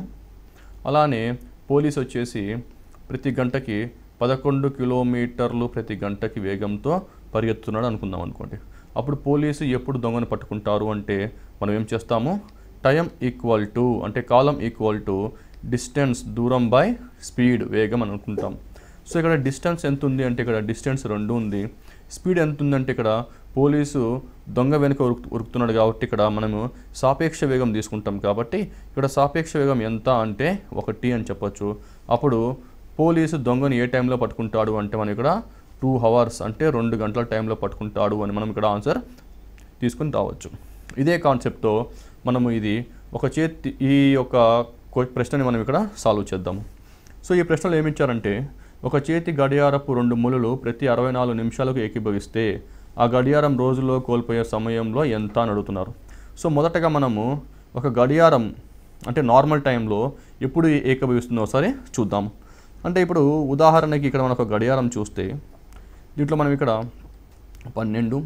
అలానే పోలీస్ వచ్చేసి ప్రతి గంటకి పదకొండు కిలోమీటర్లు ప్రతి గంటకి వేగంతో పరిగెత్తున్నాడు అనుకుందాం అనుకోండి అప్పుడు పోలీసు ఎప్పుడు దొంగను పట్టుకుంటారు అంటే మనం ఏం చేస్తాము టైం ఈక్వల్ టు అంటే కాలం ఈక్వల్ టు డిస్టెన్స్ దూరం బై స్పీడ్ వేగం అని అనుకుంటాం సో ఇక్కడ డిస్టెన్స్ ఎంత ఉంది అంటే ఇక్కడ డిస్టెన్స్ రెండు ఉంది స్పీడ్ ఎంత ఉందంటే ఇక్కడ పోలీసు దొంగ వెనుక ఉరుకు ఉరుకుతున్నాడు కాబట్టి ఇక్కడ మనము సాపేక్ష వేగం తీసుకుంటాం కాబట్టి ఇక్కడ సాపేక్ష వేగం ఎంత అంటే ఒకటి అని చెప్పొచ్చు అప్పుడు పోలీసు దొంగను ఏ టైంలో పట్టుకుంటాడు అంటే మనం ఇక్కడ టూ అవర్స్ అంటే రెండు గంటల టైంలో పట్టుకుంటాడు అని మనం ఇక్కడ ఆన్సర్ తీసుకుని రావచ్చు ఇదే కాన్సెప్ట్తో మనము ఇది ఒక చేతి ఈ యొక్క క్వ- ప్రశ్నని మనం ఇక్కడ సాల్వ్ చేద్దాము సో ఈ ప్రశ్నలో ఏమిచ్చారంటే ఒక చేతి గడియారపు రెండు ములులు ప్రతి అరవై నాలుగు నిమిషాలకు ఏకీభవిస్తే ఆ గడియారం రోజులో కోల్పోయే సమయంలో ఎంత అని అడుగుతున్నారు సో మొదటగా మనము ఒక గడియారం అంటే నార్మల్ టైంలో ఎప్పుడు ఏకీభవిస్తుందో ఒకసారి చూద్దాం అంటే ఇప్పుడు ఉదాహరణకి ఇక్కడ మనం ఒక గడియారం చూస్తే దీంట్లో మనం ఇక్కడ పన్నెండు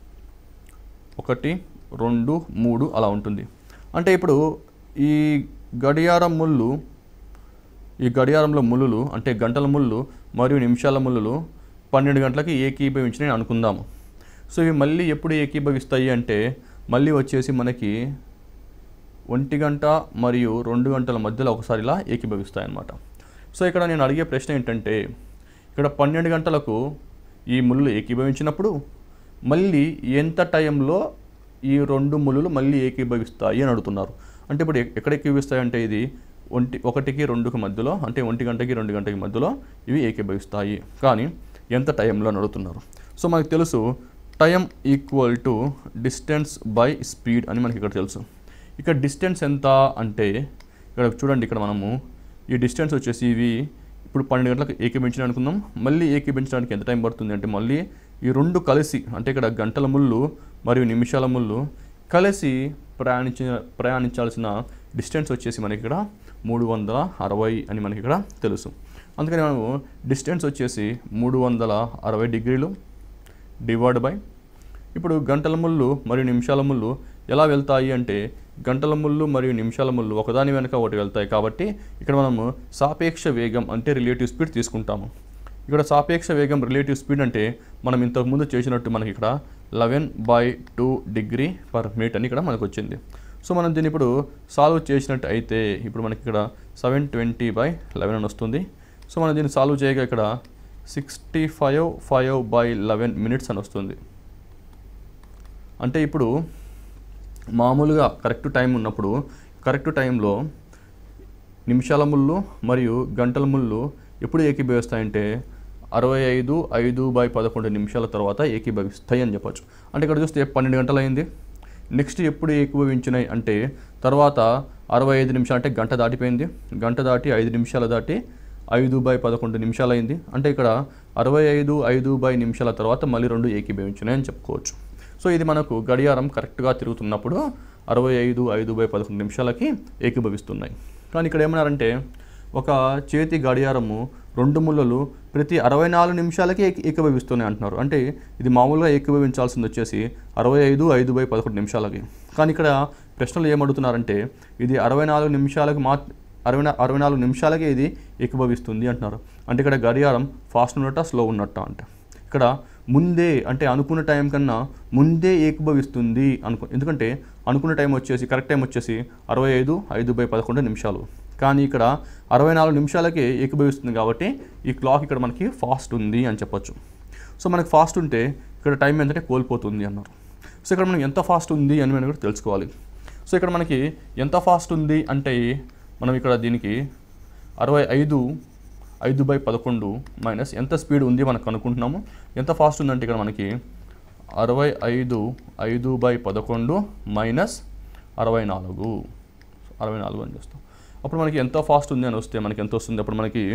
ఒకటి రెండు మూడు అలా ఉంటుంది అంటే ఇప్పుడు ఈ గడియారం ముళ్ళు ఈ గడియారంలో ముళ్ళు అంటే గంటల ముళ్ళు మరియు నిమిషాల ముళ్ళు పన్నెండు గంటలకి ఏకీభవించినాయి అనుకుందాము సో ఇవి మళ్ళీ ఎప్పుడు ఏకీభవిస్తాయి అంటే మళ్ళీ వచ్చేసి మనకి ఒంటి గంట మరియు రెండు గంటల మధ్యలో ఒకసారి ఇలా ఏకీభవిస్తాయి అన్నమాట సో ఇక్కడ నేను అడిగే ప్రశ్న ఏంటంటే ఇక్కడ పన్నెండు గంటలకు ఈ ముళ్ళు ఏకీభవించినప్పుడు మళ్ళీ ఎంత టైంలో ఈ రెండు ముళ్ళు మళ్ళీ ఏకీభవిస్తాయి అని అడుగుతున్నారు అంటే ఇప్పుడు ఎ- ఎక్కడ ఏకీభవిస్తాయి అంటే ఇది ఒంటి ఒకటికి రెండుకి మధ్యలో అంటే ఒంటి గంటకి రెండు గంటకి మధ్యలో ఇవి ఏకీభవిస్తాయి కానీ ఎంత టైంలో అని అడుగుతున్నారు సో మనకు తెలుసు time equal to distance by speed అని మనకి ఇక్కడ తెలుసు ఇక్కడ డిస్టెన్స్ ఎంత అంటే ఇక్కడ చూడండి ఇక్కడ మనము ఈ డిస్టెన్స్ వచ్చేసి ఇవి ఇప్పుడు పన్నెండు గంటలకు ఏకీభించిన అనుకుందాం మళ్ళీ ఏకీభించడానికి ఎంత టైం పడుతుంది అంటే మళ్ళీ ఈ రెండు కలిసి అంటే ఇక్కడ గంటల ముళ్ళు మరియు నిమిషాల ముళ్ళు కలిసి ప్రయాణించిన ప్రయాణించాల్సిన డిస్టెన్స్ వచ్చేసి మనకి ఇక్కడ మూడు వందల అరవై అని మనకి ఇక్కడ తెలుసు అందుకని మనము డిస్టెన్స్ వచ్చేసి మూడు వందల అరవై డిగ్రీలు డివైడ్ బై ఇప్పుడు గంటల ముళ్ళు మరియు నిమిషాల ముళ్ళు ఎలా వెళ్తాయి అంటే గంటల ముళ్ళు మరియు నిమిషాల ముళ్ళు ఒకదాని వెనక ఒకటి వెళ్తాయి కాబట్టి ఇక్కడ మనము సాపేక్ష వేగం అంటే రిలేటివ్ స్పీడ్ తీసుకుంటాము ఇక్కడ సాపేక్ష వేగం రిలేటివ్ స్పీడ్ అంటే మనం ఇంతకుముందు చేసినట్టు మనకి ఇక్కడ eleven by two degree per minute అని ఇక్కడ మనకు వచ్చింది సో మనం దీన్ని ఇప్పుడు సాల్వ్ చేసినట్టు అయితే ఇప్పుడు మనకి ఇక్కడ సెవెన్ ట్వంటీ బై లెవెన్ అని వస్తుంది సో మనం దీన్ని సాల్వ్ చేయగా ఇక్కడ sixty five five by eleven minutes అని వస్తుంది అంటే ఇప్పుడు మామూలుగా కరెక్ట్ టైం ఉన్నప్పుడు కరెక్ట్ టైంలో నిమిషాల ముళ్ళు మరియు గంటల ముళ్ళు ఎప్పుడు ఏకీభవిస్తాయంటే అరవై ఐదు ఐదు బై పదకొండు నిమిషాల తర్వాత ఏకీభవిస్తాయి అని చెప్పొచ్చు అంటే ఇక్కడ చూస్తే పన్నెండు గంటలు అయింది నెక్స్ట్ ఎప్పుడు ఏకీభవించినాయి అంటే తర్వాత అరవై ఐదు నిమిషాలు అంటే గంట దాటిపోయింది గంట దాటి ఐదు నిమిషాలు దాటి ఐదు బై పదకొండు నిమిషాలు అయింది అంటే ఇక్కడ అరవై ఐదు ఐదు బై నిమిషాల తర్వాత మళ్ళీ రెండు ఏకీభవించినాయి అని చెప్పుకోవచ్చు సో ఇది మనకు గడియారం కరెక్ట్గా తిరుగుతున్నప్పుడు అరవై ఐదు ఐదు బై పదకొండు నిమిషాలకి ఏకీభవిస్తున్నాయి కానీ ఇక్కడ ఏమన్నారంటే ఒక చేతి గడియారము రెండు ముళ్ళలు ప్రతి అరవై నాలుగు నిమిషాలకి ఏక ఏకీభవిస్తున్నాయి అంటున్నారు అంటే ఇది మామూలుగా ఏకీభవించాల్సింది వచ్చేసి అరవై ఐదు ఐదు బై పదకొండు నిమిషాలకి కానీ ఇక్కడ ప్రశ్నలు ఏమడుగుతున్నారంటే ఇది అరవై నాలుగు నిమిషాలకు మా అరవై నా- అరవై నాలుగు నిమిషాలకే ఇది ఏకీభవిస్తుంది అంటున్నారు అంటే ఇక్కడ గడియారం ఫాస్ట్ ఉన్నట్ట స్లో ఉన్నట్ట అంటే ఇక్కడ ముందే అంటే అనుకున్న టైం కన్నా ముందే ఏకీభవిస్తుంది అనుకో ఎందుకంటే అనుకున్న టైం వచ్చేసి కరెక్ట్ టైం వచ్చేసి అరవై ఐదు ఐదు బై పదకొండు నిమిషాలు కానీ ఇక్కడ అరవై నాలుగు నిమిషాలకే ఏకీభవిస్తుంది కాబట్టి ఈ క్లాక్ ఇక్కడ మనకి ఫాస్ట్ ఉంది అని చెప్పొచ్చు సో మనకి ఫాస్ట్ ఉంటే ఇక్కడ టైం ఏంటంటే కోల్పోతుంది అన్నారు సో ఇక్కడ మనం ఎంత ఫాస్ట్ ఉంది అని మనం కూడా తెలుసుకోవాలి సో ఇక్కడ మనకి ఎంత ఫాస్ట్ ఉంది అంటే మనం ఇక్కడ దీనికి అరవై ఐదు ఐదు బై పదకొండు మైనస్ ఎంత స్పీడ్ ఉంది మనకు అనుకుంటున్నాము ఎంత ఫాస్ట్ ఉందంటే ఇక్కడ మనకి అరవై ఐదు ఐదు బై పదకొండు మైనస్ అరవై నాలుగు అరవై నాలుగు అని చేస్తాం అప్పుడు మనకి ఎంత ఫాస్ట్ ఉంది అని వస్తే మనకి ఎంత వస్తుంది అప్పుడు మనకి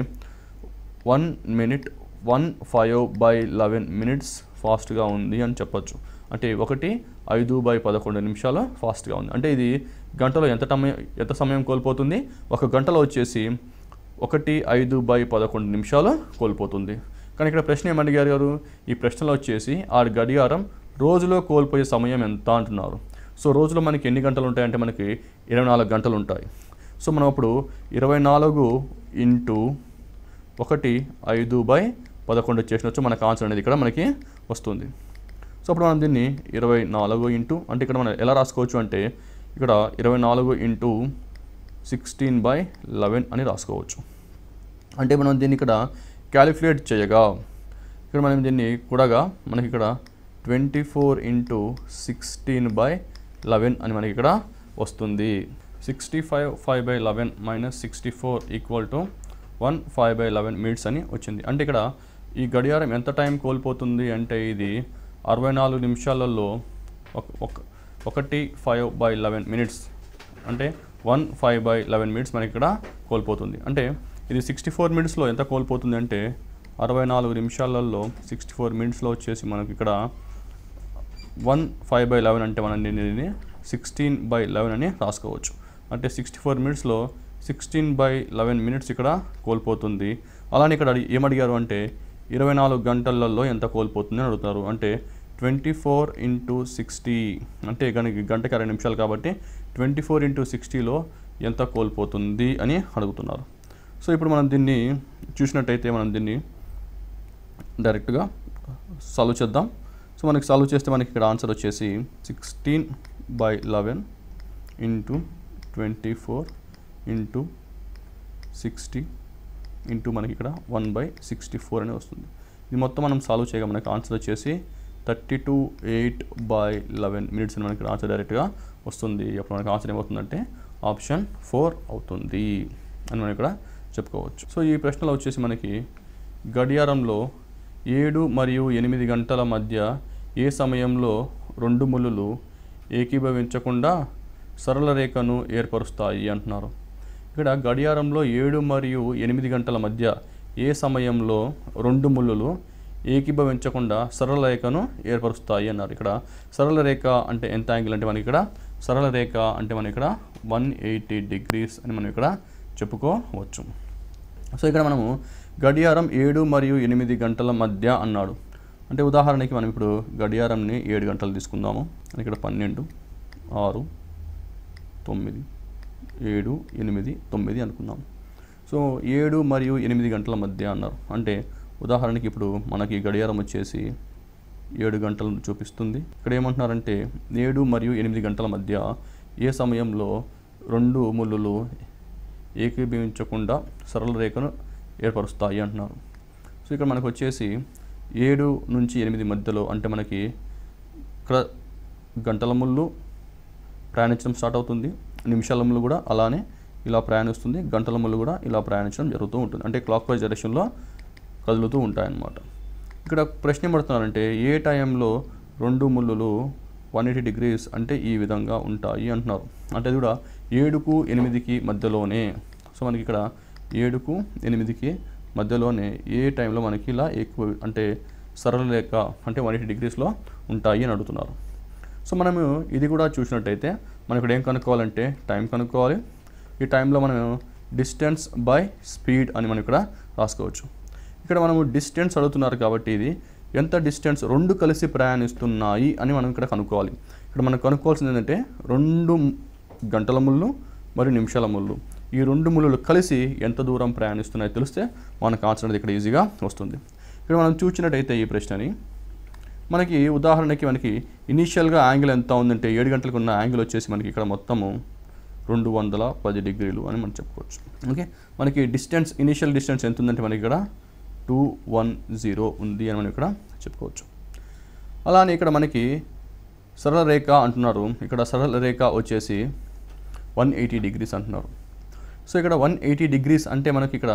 one minute one five by eleven minutes ఫాస్ట్గా ఉంది అని చెప్పొచ్చు అంటే ఒకటి ఐదు బై పదకొండు నిమిషాలు ఫాస్ట్గా ఉంది అంటే ఇది గంటలో ఎంత సమయం ఎంత సమయం కోల్పోతుంది ఒక గంటలో వచ్చేసి ఒకటి ఐదు బై పదకొండు నిమిషాలు కోల్పోతుంది కానీ ఇక్కడ ప్రశ్న ఏమని అడిగారు గారు ఈ ప్రశ్నలో వచ్చేసి ఆ గడియారం రోజులో కోల్పోయే సమయం ఎంత అంటున్నారు సో రోజులో మనకి ఎన్ని గంటలు ఉంటాయంటే మనకి ఇరవై నాలుగు గంటలు ఉంటాయి సో మనం అప్పుడు ఇరవై నాలుగు ఇంటూ ఒకటి ఐదు బై పదకొండు చేసినచ్చు మనకు ఆన్సర్ అనేది ఇక్కడ మనకి వస్తుంది సో అప్పుడు మనం దీన్ని ఇరవై నాలుగు ఇంటూ అంటే ఇక్కడ మనం ఎలా రాసుకోవచ్చు అంటే ఇక్కడ ఇరవై నాలుగు ఇంటూ సిక్స్టీన్ బై లెవెన్ అని రాసుకోవచ్చు అంటే మనం దీన్ని ఇక్కడ క్యాలిక్యులేట్ చేయగా ఇక్కడ మనం దీన్ని కూడగా మనకి ఇక్కడ twenty four into sixteen by eleven అని మనకి ఇక్కడ వస్తుంది sixty five five by eleven minus sixty four equal to one five by eleven minutes అని వచ్చింది అంటే ఇక్కడ ఈ గడియారం ఎంత టైం కోల్పోతుంది అంటే ఇది అరవై నాలుగు నిమిషాలలో ఒక- ఒక- ఒకటి ఫైవ్ బై లెవెన్ మినిట్స్ అంటే one five by eleven minutes మనకి ఇక్కడ కోల్పోతుంది అంటే ఇది సిక్స్టీ ఫోర్ మినిట్స్లో ఎంత కోల్పోతుంది అంటే అరవై నాలుగు నిమిషాలలో సిక్స్టీ ఫోర్ మినిట్స్లో వచ్చేసి మనకి ఇక్కడ వన్ ఫైవ్ బై లెవెన్ అంటే మనం దీన్ని సిక్స్టీన్ బై లెవెన్ అని రాసుకోవచ్చు అంటే సిక్స్టీ ఫోర్ మినిట్స్లో సిక్స్టీన్ బై లెవెన్ మినిట్స్ ఇక్కడ కోల్పోతుంది అలానే ఇక్కడ అడి- ఏమడిగారు అంటే ఇరవై నాలుగు గంటలలో ఎంత కోల్పోతుంది అని అడుగుతారు అంటే ట్వంటీ ఫోర్ ఇంటూ సిక్స్టీ అంటే గనికి గంటకి అరవై నిమిషాలు కాబట్టి ట్వంటీ ఫోర్ ఇంటూ సిక్స్టీలో ఎంత కోల్పోతుంది అని అడుగుతున్నారు సో ఇప్పుడు మనం దీన్ని చూసినట్టయితే మనం దీన్ని డైరెక్ట్గా సాల్వ్ చేద్దాం సో మనకి సాల్వ్ చేస్తే మనకి ఇక్కడ ఆన్సర్ వచ్చేసి sixteen by eleven into twenty four into sixty into మనకి ఇక్కడ వన్ బై సిక్స్టీ ఫోర్ అని వస్తుంది ఇది మొత్తం మనం సాల్వ్ చేయగా మనకి ఆన్సర్ వచ్చేసి thirty two eight by eleven minutes అని మనకి ఆన్సర్ డైరెక్ట్గా వస్తుంది అప్పుడు మనకి ఆన్సర్ ఏమవుతుందంటే ఆప్షన్ ఫోర్ అవుతుంది అని మనం ఇక్కడ చెప్పుకోవచ్చు సో ఈ ప్రశ్నలో వచ్చేసి మనకి గడియారంలో ఏడు మరియు ఎనిమిది గంటల మధ్య ఏ సమయంలో రెండు ములులు ఏకీభవించకుండా సరళ రేఖను ఏర్పరుస్తాయి అంటున్నారు ఇక్కడ గడియారంలో ఏడు మరియు ఎనిమిది గంటల మధ్య ఏ సమయంలో రెండు ముళ్ళులు ఏకీభవించకుండా సరళ రేఖను ఏర్పరుస్తాయి అన్నారు ఇక్కడ సరళ రేఖ అంటే ఎంత యాంగిల్ అంటే మనకి ఇక్కడ సరళ రేఖ అంటే మనం ఇక్కడ వన్ ఎయిటీ డిగ్రీస్ అని మనం ఇక్కడ చెప్పుకోవచ్చు సో ఇక్కడ మనము గడియారం ఏడు మరియు ఎనిమిది గంటల మధ్య అన్నాడు అంటే ఉదాహరణకి మనం ఇప్పుడు గడియారంని ఏడు గంటలు తీసుకుందాము ఇక్కడ పన్నెండు ఆరు తొమ్మిది ఏడు ఎనిమిది తొమ్మిది అనుకుందాం సో ఏడు మరియు ఎనిమిది గంటల మధ్య అన్నారు అంటే ఉదాహరణకి ఇప్పుడు మనకి గడియారం వచ్చేసి ఏడు గంటలను చూపిస్తుంది ఇక్కడ ఏమంటున్నారంటే ఏడు మరియు ఎనిమిది గంటల మధ్య ఏ సమయంలో రెండు ముళ్ళులు ఏకీభవించకుండా సరళ రేఖను ఏర్పరుస్తాయి అంటున్నారు సో ఇక్కడ మనకు వచ్చేసి ఏడు నుంచి ఎనిమిది మధ్యలో అంటే మనకి ఇక్కడ గంటల ముళ్ళు ప్రయాణించడం స్టార్ట్ అవుతుంది నిమిషాల ముళ్ళు కూడా అలానే ఇలా ప్రయాణిస్తుంది గంటల ముళ్ళు కూడా ఇలా ప్రయాణించడం జరుగుతూ ఉంటుంది అంటే క్లాక్ వైజ్ డైరెక్షన్లో కదులుతూ ఉంటాయన్నమాట ఇక్కడ ప్రశ్న ఏమడుతున్నారంటే ఏ టైంలో రెండు ముళ్ళులు వన్ ఎయిటీ డిగ్రీస్ అంటే ఈ విధంగా ఉంటాయి అంటున్నారు అంటే అది కూడా ఏడుకు ఎనిమిదికి మధ్యలోనే సో మనకి ఇక్కడ ఏడుకు ఎనిమిదికి మధ్యలోనే ఏ టైంలో మనకి ఇలా ఎక్కువ అంటే సరళ రేఖ అంటే వన్ ఎయిటీ డిగ్రీస్లో ఉంటాయి అని అడుగుతున్నారు సో మనము ఇది కూడా చూసినట్టయితే మనం ఇక్కడ ఏం కనుక్కోవాలంటే టైం కనుక్కోవాలి ఈ టైంలో మనం డిస్టెన్స్ బై స్పీడ్ అని మనం ఇక్కడ రాసుకోవచ్చు ఇక్కడ మనము డిస్టెన్స్ అడుగుతున్నారు కాబట్టి ఇది ఎంత డిస్టెన్స్ రెండు కలిసి ప్రయాణిస్తున్నాయి అని మనం ఇక్కడ కనుక్కోవాలి ఇక్కడ మనం కనుక్కోవాల్సింది ఏంటంటే రెండు గంటల ముళ్ళు మరియు నిమిషాల ముళ్ళు ఈ రెండు ముళ్ళు కలిసి ఎంత దూరం ప్రయాణిస్తున్నాయో తెలిస్తే మనకు ఆన్సర్ అనేది ఇక్కడ ఈజీగా వస్తుంది ఇక్కడ మనం చూసినట్టయితే ఈ ప్రశ్నని మనకి ఉదాహరణకి మనకి ఇనీషియల్గా యాంగిల్ ఎంత ఉందంటే ఏడు గంటలకు ఉన్న యాంగిల్ వచ్చేసి మనకి ఇక్కడ మొత్తము రెండు వందల పది డిగ్రీలు అని మనం చెప్పుకోవచ్చు ఓకే మనకి డిస్టెన్స్ ఇనీషియల్ డిస్టెన్స్ ఎంత ఉందంటే మనకి ఇక్కడ టూ వన్ జీరో ఉంది అని మనం ఇక్కడ చెప్పుకోవచ్చు అలానే ఇక్కడ మనకి సరళ రేఖ అంటున్నారు ఇక్కడ సరళ రేఖ వచ్చేసి వన్ ఎయిటీ డిగ్రీస్ అంటున్నారు సో ఇక్కడ వన్ ఎయిటీ డిగ్రీస్ అంటే మనకి ఇక్కడ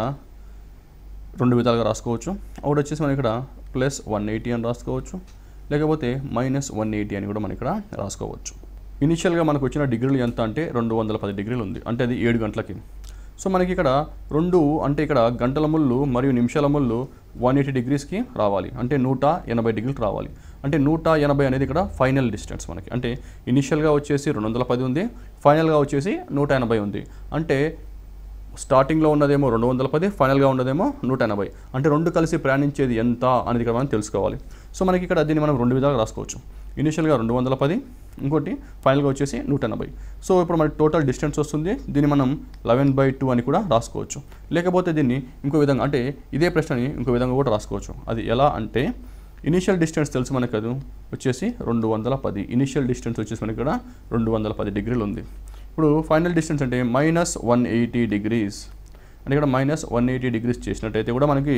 రెండు విధాలుగా రాసుకోవచ్చు ఒకటి వచ్చేసి మనం ఇక్కడ ప్లస్ వన్ ఎయిటీ అని రాసుకోవచ్చు లేకపోతే మైనస్ వన్ ఎయిటీ అని కూడా మనం ఇక్కడ రాసుకోవచ్చు ఇనిషియల్గా మనకు వచ్చిన డిగ్రీలు ఎంత అంటే రెండు వందల పది డిగ్రీలు ఉంది అంటే అది ఏడు గంటలకి సో మనకి ఇక్కడ రెండు అంటే ఇక్కడ గంటల ముళ్ళు మరియు నిమిషాల ముళ్ళు వన్ ఎయిటీ డిగ్రీస్కి రావాలి అంటే నూట ఎనభై డిగ్రీలు రావాలి అంటే నూట ఎనభై అనేది ఇక్కడ ఫైనల్ డిస్టెన్స్ మనకి అంటే ఇనిషియల్గా వచ్చేసి రెండు వందల పది ఉంది ఫైనల్గా వచ్చేసి నూట ఎనభై ఉంది అంటే స్టార్టింగ్లో ఉన్నదేమో రెండు వందల పది ఫైనల్గా ఉన్నదేమో నూట ఎనభై అంటే రెండు కలిసి ప్రయాణించేది ఎంత అనేది ఇక్కడ మనం తెలుసుకోవాలి సో మనకి ఇక్కడ దీన్ని మనం రెండు విధాలుగా రాసుకోవచ్చు ఇనిషియల్గా రెండు వందల పది ఇంకోటి ఫైనల్గా వచ్చేసి నూట ఎనభై సో ఇప్పుడు మనకి టోటల్ డిస్టెన్స్ వస్తుంది దీన్ని మనం లెవెన్ బై టూ అని కూడా రాసుకోవచ్చు లేకపోతే దీన్ని ఇంకో విధంగా అంటే ఇదే ప్రశ్నని ఇంకో విధంగా కూడా రాసుకోవచ్చు అది ఎలా అంటే ఇనిషియల్ డిస్టెన్స్ తెలుసు మనకు అది వచ్చేసి రెండు వందల పది ఇనిషియల్ డిస్టెన్స్ వచ్చేసి మనకి ఇక్కడ రెండు వందల పది డిగ్రీలు ఉంది ఇప్పుడు ఫైనల్ డిస్టెన్స్ అంటే మైనస్ వన్ ఎయిటీ డిగ్రీస్ అంటే ఇక్కడ మైనస్ వన్ ఎయిటీ డిగ్రీస్ చేసినట్టయితే కూడా మనకి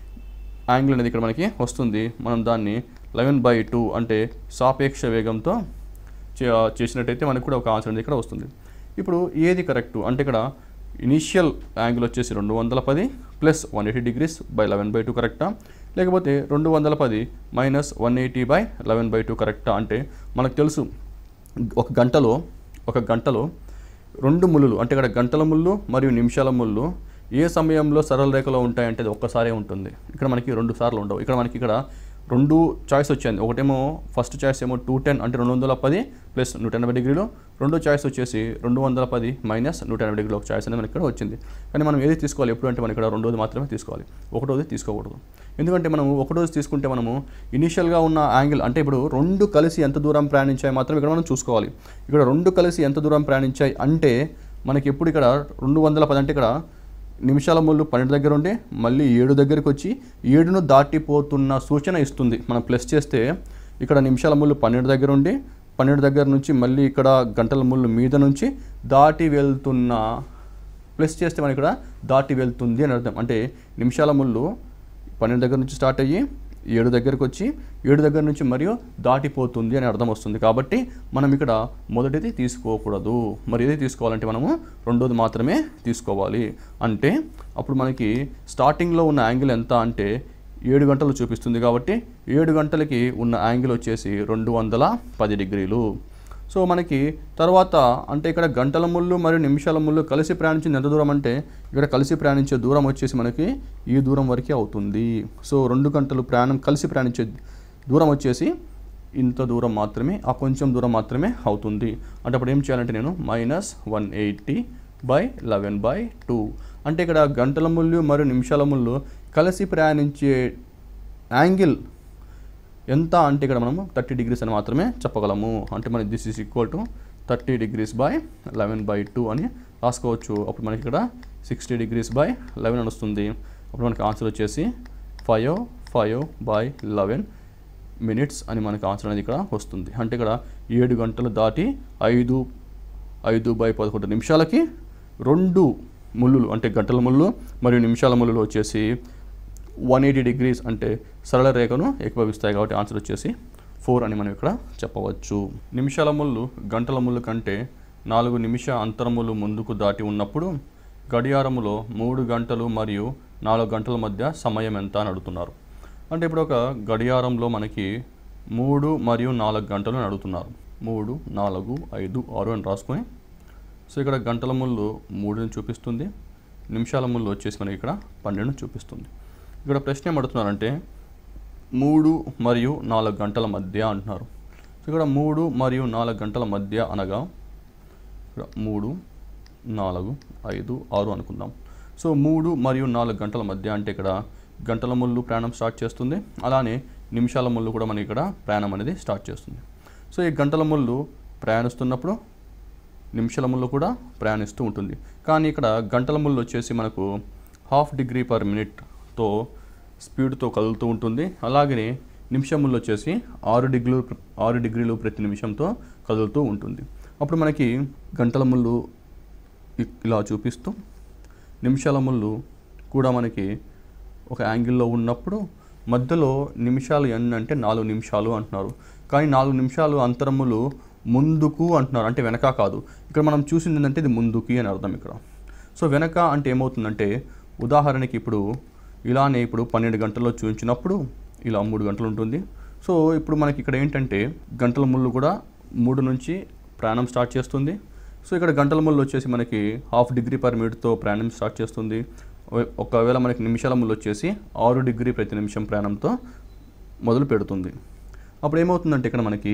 యాంగిల్ అనేది ఇక్కడ మనకి వస్తుంది మనం దాన్ని లెవెన్ బై టూ అంటే సాపేక్ష వేగంతో చే- చేసినట్టయితే మనకు కూడా ఒక ఆన్సర్ అనేది ఇక్కడ వస్తుంది ఇప్పుడు ఏది కరెక్ట్ అంటే ఇక్కడ ఇనీషియల్ యాంగిల్ వచ్చేసి రెండు వందల పది plus one eighty degrees by eleven by two కరెక్టా లేకపోతే రెండు వందల పది minus one eighty by eleven by two కరెక్టా అంటే మనకు తెలుసు ఒక గంటలో ఒక గంటలో రెండు ముళ్ళు అంటే ఇక్కడ గంటల ముళ్ళు మరియు నిమిషాల ముళ్ళు ఏ సమయంలో సరళ రేఖలో ఉంటాయంటే అది ఒక్కసారే ఉంటుంది ఇక్కడ మనకి రెండు సార్లు ఉండవు ఇక్కడ మనకి ఇక్కడ రెండు చాయిస్ వచ్చింది ఒకటేమో ఫస్ట్ చాయిస్ ఏమో టూ టెన్ అంటే రెండు వందల పది ప్లస్ నూట ఎనభై డిగ్రీలు రెండో చాయిస్ వచ్చేసి రెండు వందల పది మైనస్ నూట ఎనభై డిగ్రీలు ఒక చాయిస్ అనేది మనకి ఇక్కడ వచ్చింది కానీ మనం ఏది తీసుకోవాలి ఎప్పుడు అంటే మనం ఇక్కడ రెండోది మాత్రమే తీసుకోవాలి ఒకటోది తీసుకోకూడదు ఎందుకంటే మనము ఒకటోది తీసుకుంటే మనము ఇనీషియల్గా ఉన్న యాంగిల్ అంటే ఇప్పుడు రెండు కలిసి ఎంత దూరం ప్రయాణించాయి మాత్రం ఇక్కడ మనం చూసుకోవాలి ఇక్కడ రెండు కలిసి ఎంత దూరం ప్రయాణించాయి అంటే మనకి ఎప్పుడు ఇక్కడ రెండు వందల పది అంటే ఇక్కడ నిమిషాల ముళ్ళు పన్నెండు దగ్గర ఉండి మళ్ళీ ఏడు దగ్గరికి వచ్చి ఏడును దాటిపోతున్న సూచన ఇస్తుంది మనం ప్లస్ చేస్తే ఇక్కడ నిమిషాల ముళ్ళు పన్నెండు దగ్గర ఉండి పన్నెండు దగ్గర నుంచి మళ్ళీ ఇక్కడ గంటల ముళ్ళు మీద నుంచి దాటి వెళ్తున్న ప్లస్ చేస్తే మనం ఇక్కడ దాటి వెళ్తుంది అని అర్థం అంటే నిమిషాల ముళ్ళు పన్నెండు దగ్గర నుంచి స్టార్ట్ అయ్యి ఏడు దగ్గరకు వచ్చి ఏడు దగ్గర నుంచి మరియు దాటిపోతుంది అని అర్థం వస్తుంది కాబట్టి మనం ఇక్కడ మొదటిది తీసుకోకూడదు మరి ఏది తీసుకోవాలంటే మనము రెండోది మాత్రమే తీసుకోవాలి అంటే అప్పుడు మనకి స్టార్టింగ్లో ఉన్న యాంగిల్ ఎంత అంటే ఏడు గంటలు చూపిస్తుంది కాబట్టి ఏడు గంటలకి ఉన్న యాంగిల్ వచ్చేసి రెండు వందల పది డిగ్రీలు సో మనకి తర్వాత అంటే ఇక్కడ గంటల ముళ్ళు మరియు నిమిషాల ముళ్ళు కలిసి ప్రయాణించింది ఎంత దూరం అంటే ఇక్కడ కలిసి ప్రయాణించే దూరం వచ్చేసి మనకి ఈ దూరం వరకే అవుతుంది సో రెండు గంటలు ప్రయాణం కలిసి ప్రయాణించే దూరం వచ్చేసి ఇంత దూరం మాత్రమే ఆ కొంచెం దూరం మాత్రమే అవుతుంది అంటే అప్పుడు ఏం చేయాలంటే నేను minus one eighty by eleven by two అంటే ఇక్కడ గంటల ముళ్ళు మరియు నిమిషాల ముళ్ళు కలిసి ప్రయాణించే యాంగిల్ ఎంత అంటే ఇక్కడ మనము థర్టీ డిగ్రీస్ అని మాత్రమే చెప్పగలము అంటే మనకి this is equal to thirty degrees by eleven by two అని రాసుకోవచ్చు అప్పుడు మనకి ఇక్కడ సిక్స్టీ డిగ్రీస్ బై లెవెన్ అని వస్తుంది అప్పుడు మనకి ఆన్సర్ వచ్చేసి five five by eleven minutes అని మనకి ఆన్సర్ అనేది ఇక్కడ వస్తుంది అంటే ఇక్కడ ఏడు గంటలు దాటి ఐదు ఐదు బై పదకొండు నిమిషాలకి రెండు ముళ్ళులు అంటే గంటల ముళ్ళు మరియు నిమిషాల ముళ్ళులు వచ్చేసి వన్ ఎయిటీ డిగ్రీస్ అంటే సరళ రేఖను ఏకీభవిస్తాయి కాబట్టి ఆన్సర్ వచ్చేసి ఫోర్ అని మనం ఇక్కడ చెప్పవచ్చు నిమిషాల ముళ్ళు గంటల ముళ్ళు కంటే నాలుగు నిమిష అంతరములు ముందుకు దాటి ఉన్నప్పుడు గడియారములో మూడు గంటలు మరియు నాలుగు గంటల మధ్య సమయం ఎంత అని అడుగుతున్నారు అంటే ఇప్పుడు ఒక గడియారంలో మనకి మూడు మరియు నాలుగు గంటలు అని అడుగుతున్నారు మూడు నాలుగు ఐదు ఆరు అని రాసుకొని సో ఇక్కడ గంటల ముళ్ళు మూడుని చూపిస్తుంది నిమిషాల ముళ్ళు వచ్చేసి మనకి ఇక్కడ పన్నెండు చూపిస్తుంది ఇక్కడ ప్రశ్న ఏం అడుగుతున్నారంటే మూడు మరియు నాలుగు గంటల మధ్య అంటున్నారు సో ఇక్కడ మూడు మరియు నాలుగు గంటల మధ్య అనగా ఇక్కడ మూడు నాలుగు ఐదు ఆరు అనుకుందాం సో మూడు మరియు నాలుగు గంటల మధ్య అంటే ఇక్కడ గంటల ముళ్ళు ప్రయాణం స్టార్ట్ చేస్తుంది అలానే నిమిషాల ముళ్ళు కూడా మనకి ఇక్కడ ప్రయాణం అనేది స్టార్ట్ చేస్తుంది సో ఈ గంటల ముళ్ళు ప్రయాణిస్తున్నప్పుడు నిమిషాల ముళ్ళు కూడా ప్రయాణిస్తూ ఉంటుంది కానీ ఇక్కడ గంటల ముళ్ళు వచ్చేసి మనకు హాఫ్ డిగ్రీ పర్ మినిట్తో స్పీడ్తో కదులుతూ ఉంటుంది అలాగనే నిమిషం ముళ్ళు వచ్చేసి ఆరు డిగ్రీలు ఆరు డిగ్రీలు ప్రతి నిమిషంతో కదులుతూ ఉంటుంది అప్పుడు మనకి గంటల ముళ్ళు ఇ- ఇలా చూపిస్తూ నిమిషాల ముళ్ళు కూడా మనకి ఒక యాంగిల్లో ఉన్నప్పుడు మధ్యలో నిమిషాలు ఎన్ని అంటే నాలుగు నిమిషాలు అంటున్నారు కానీ నాలుగు నిమిషాలు అంతరములు ముందుకు అంటున్నారు అంటే వెనక కాదు ఇక్కడ మనం చూసింది ఏంటంటే ఇది ముందుకి అని అర్థం ఇక్కడ సో వెనక అంటే ఏమవుతుందంటే ఉదాహరణకి ఇప్పుడు ఇలానే ఇప్పుడు పన్నెండు గంటల్లో చూపించినప్పుడు ఇలా మూడు గంటలు ఉంటుంది సో ఇప్పుడు మనకి ఇక్కడ ఏంటంటే గంటల ముళ్ళు కూడా మూడు నుంచి ప్రయాణం స్టార్ట్ చేస్తుంది సో ఇక్కడ గంటల ముళ్ళు వచ్చేసి మనకి హాఫ్ డిగ్రీ పర్ మినిట్తో ప్రయాణం స్టార్ట్ చేస్తుంది ఒ- ఒకవేళ మనకి నిమిషాల ముళ్ళు వచ్చేసి ఆరు డిగ్రీ ప్రతి నిమిషం ప్రయాణంతో మొదలు పెడుతుంది అప్పుడు ఏమవుతుందంటే ఇక్కడ మనకి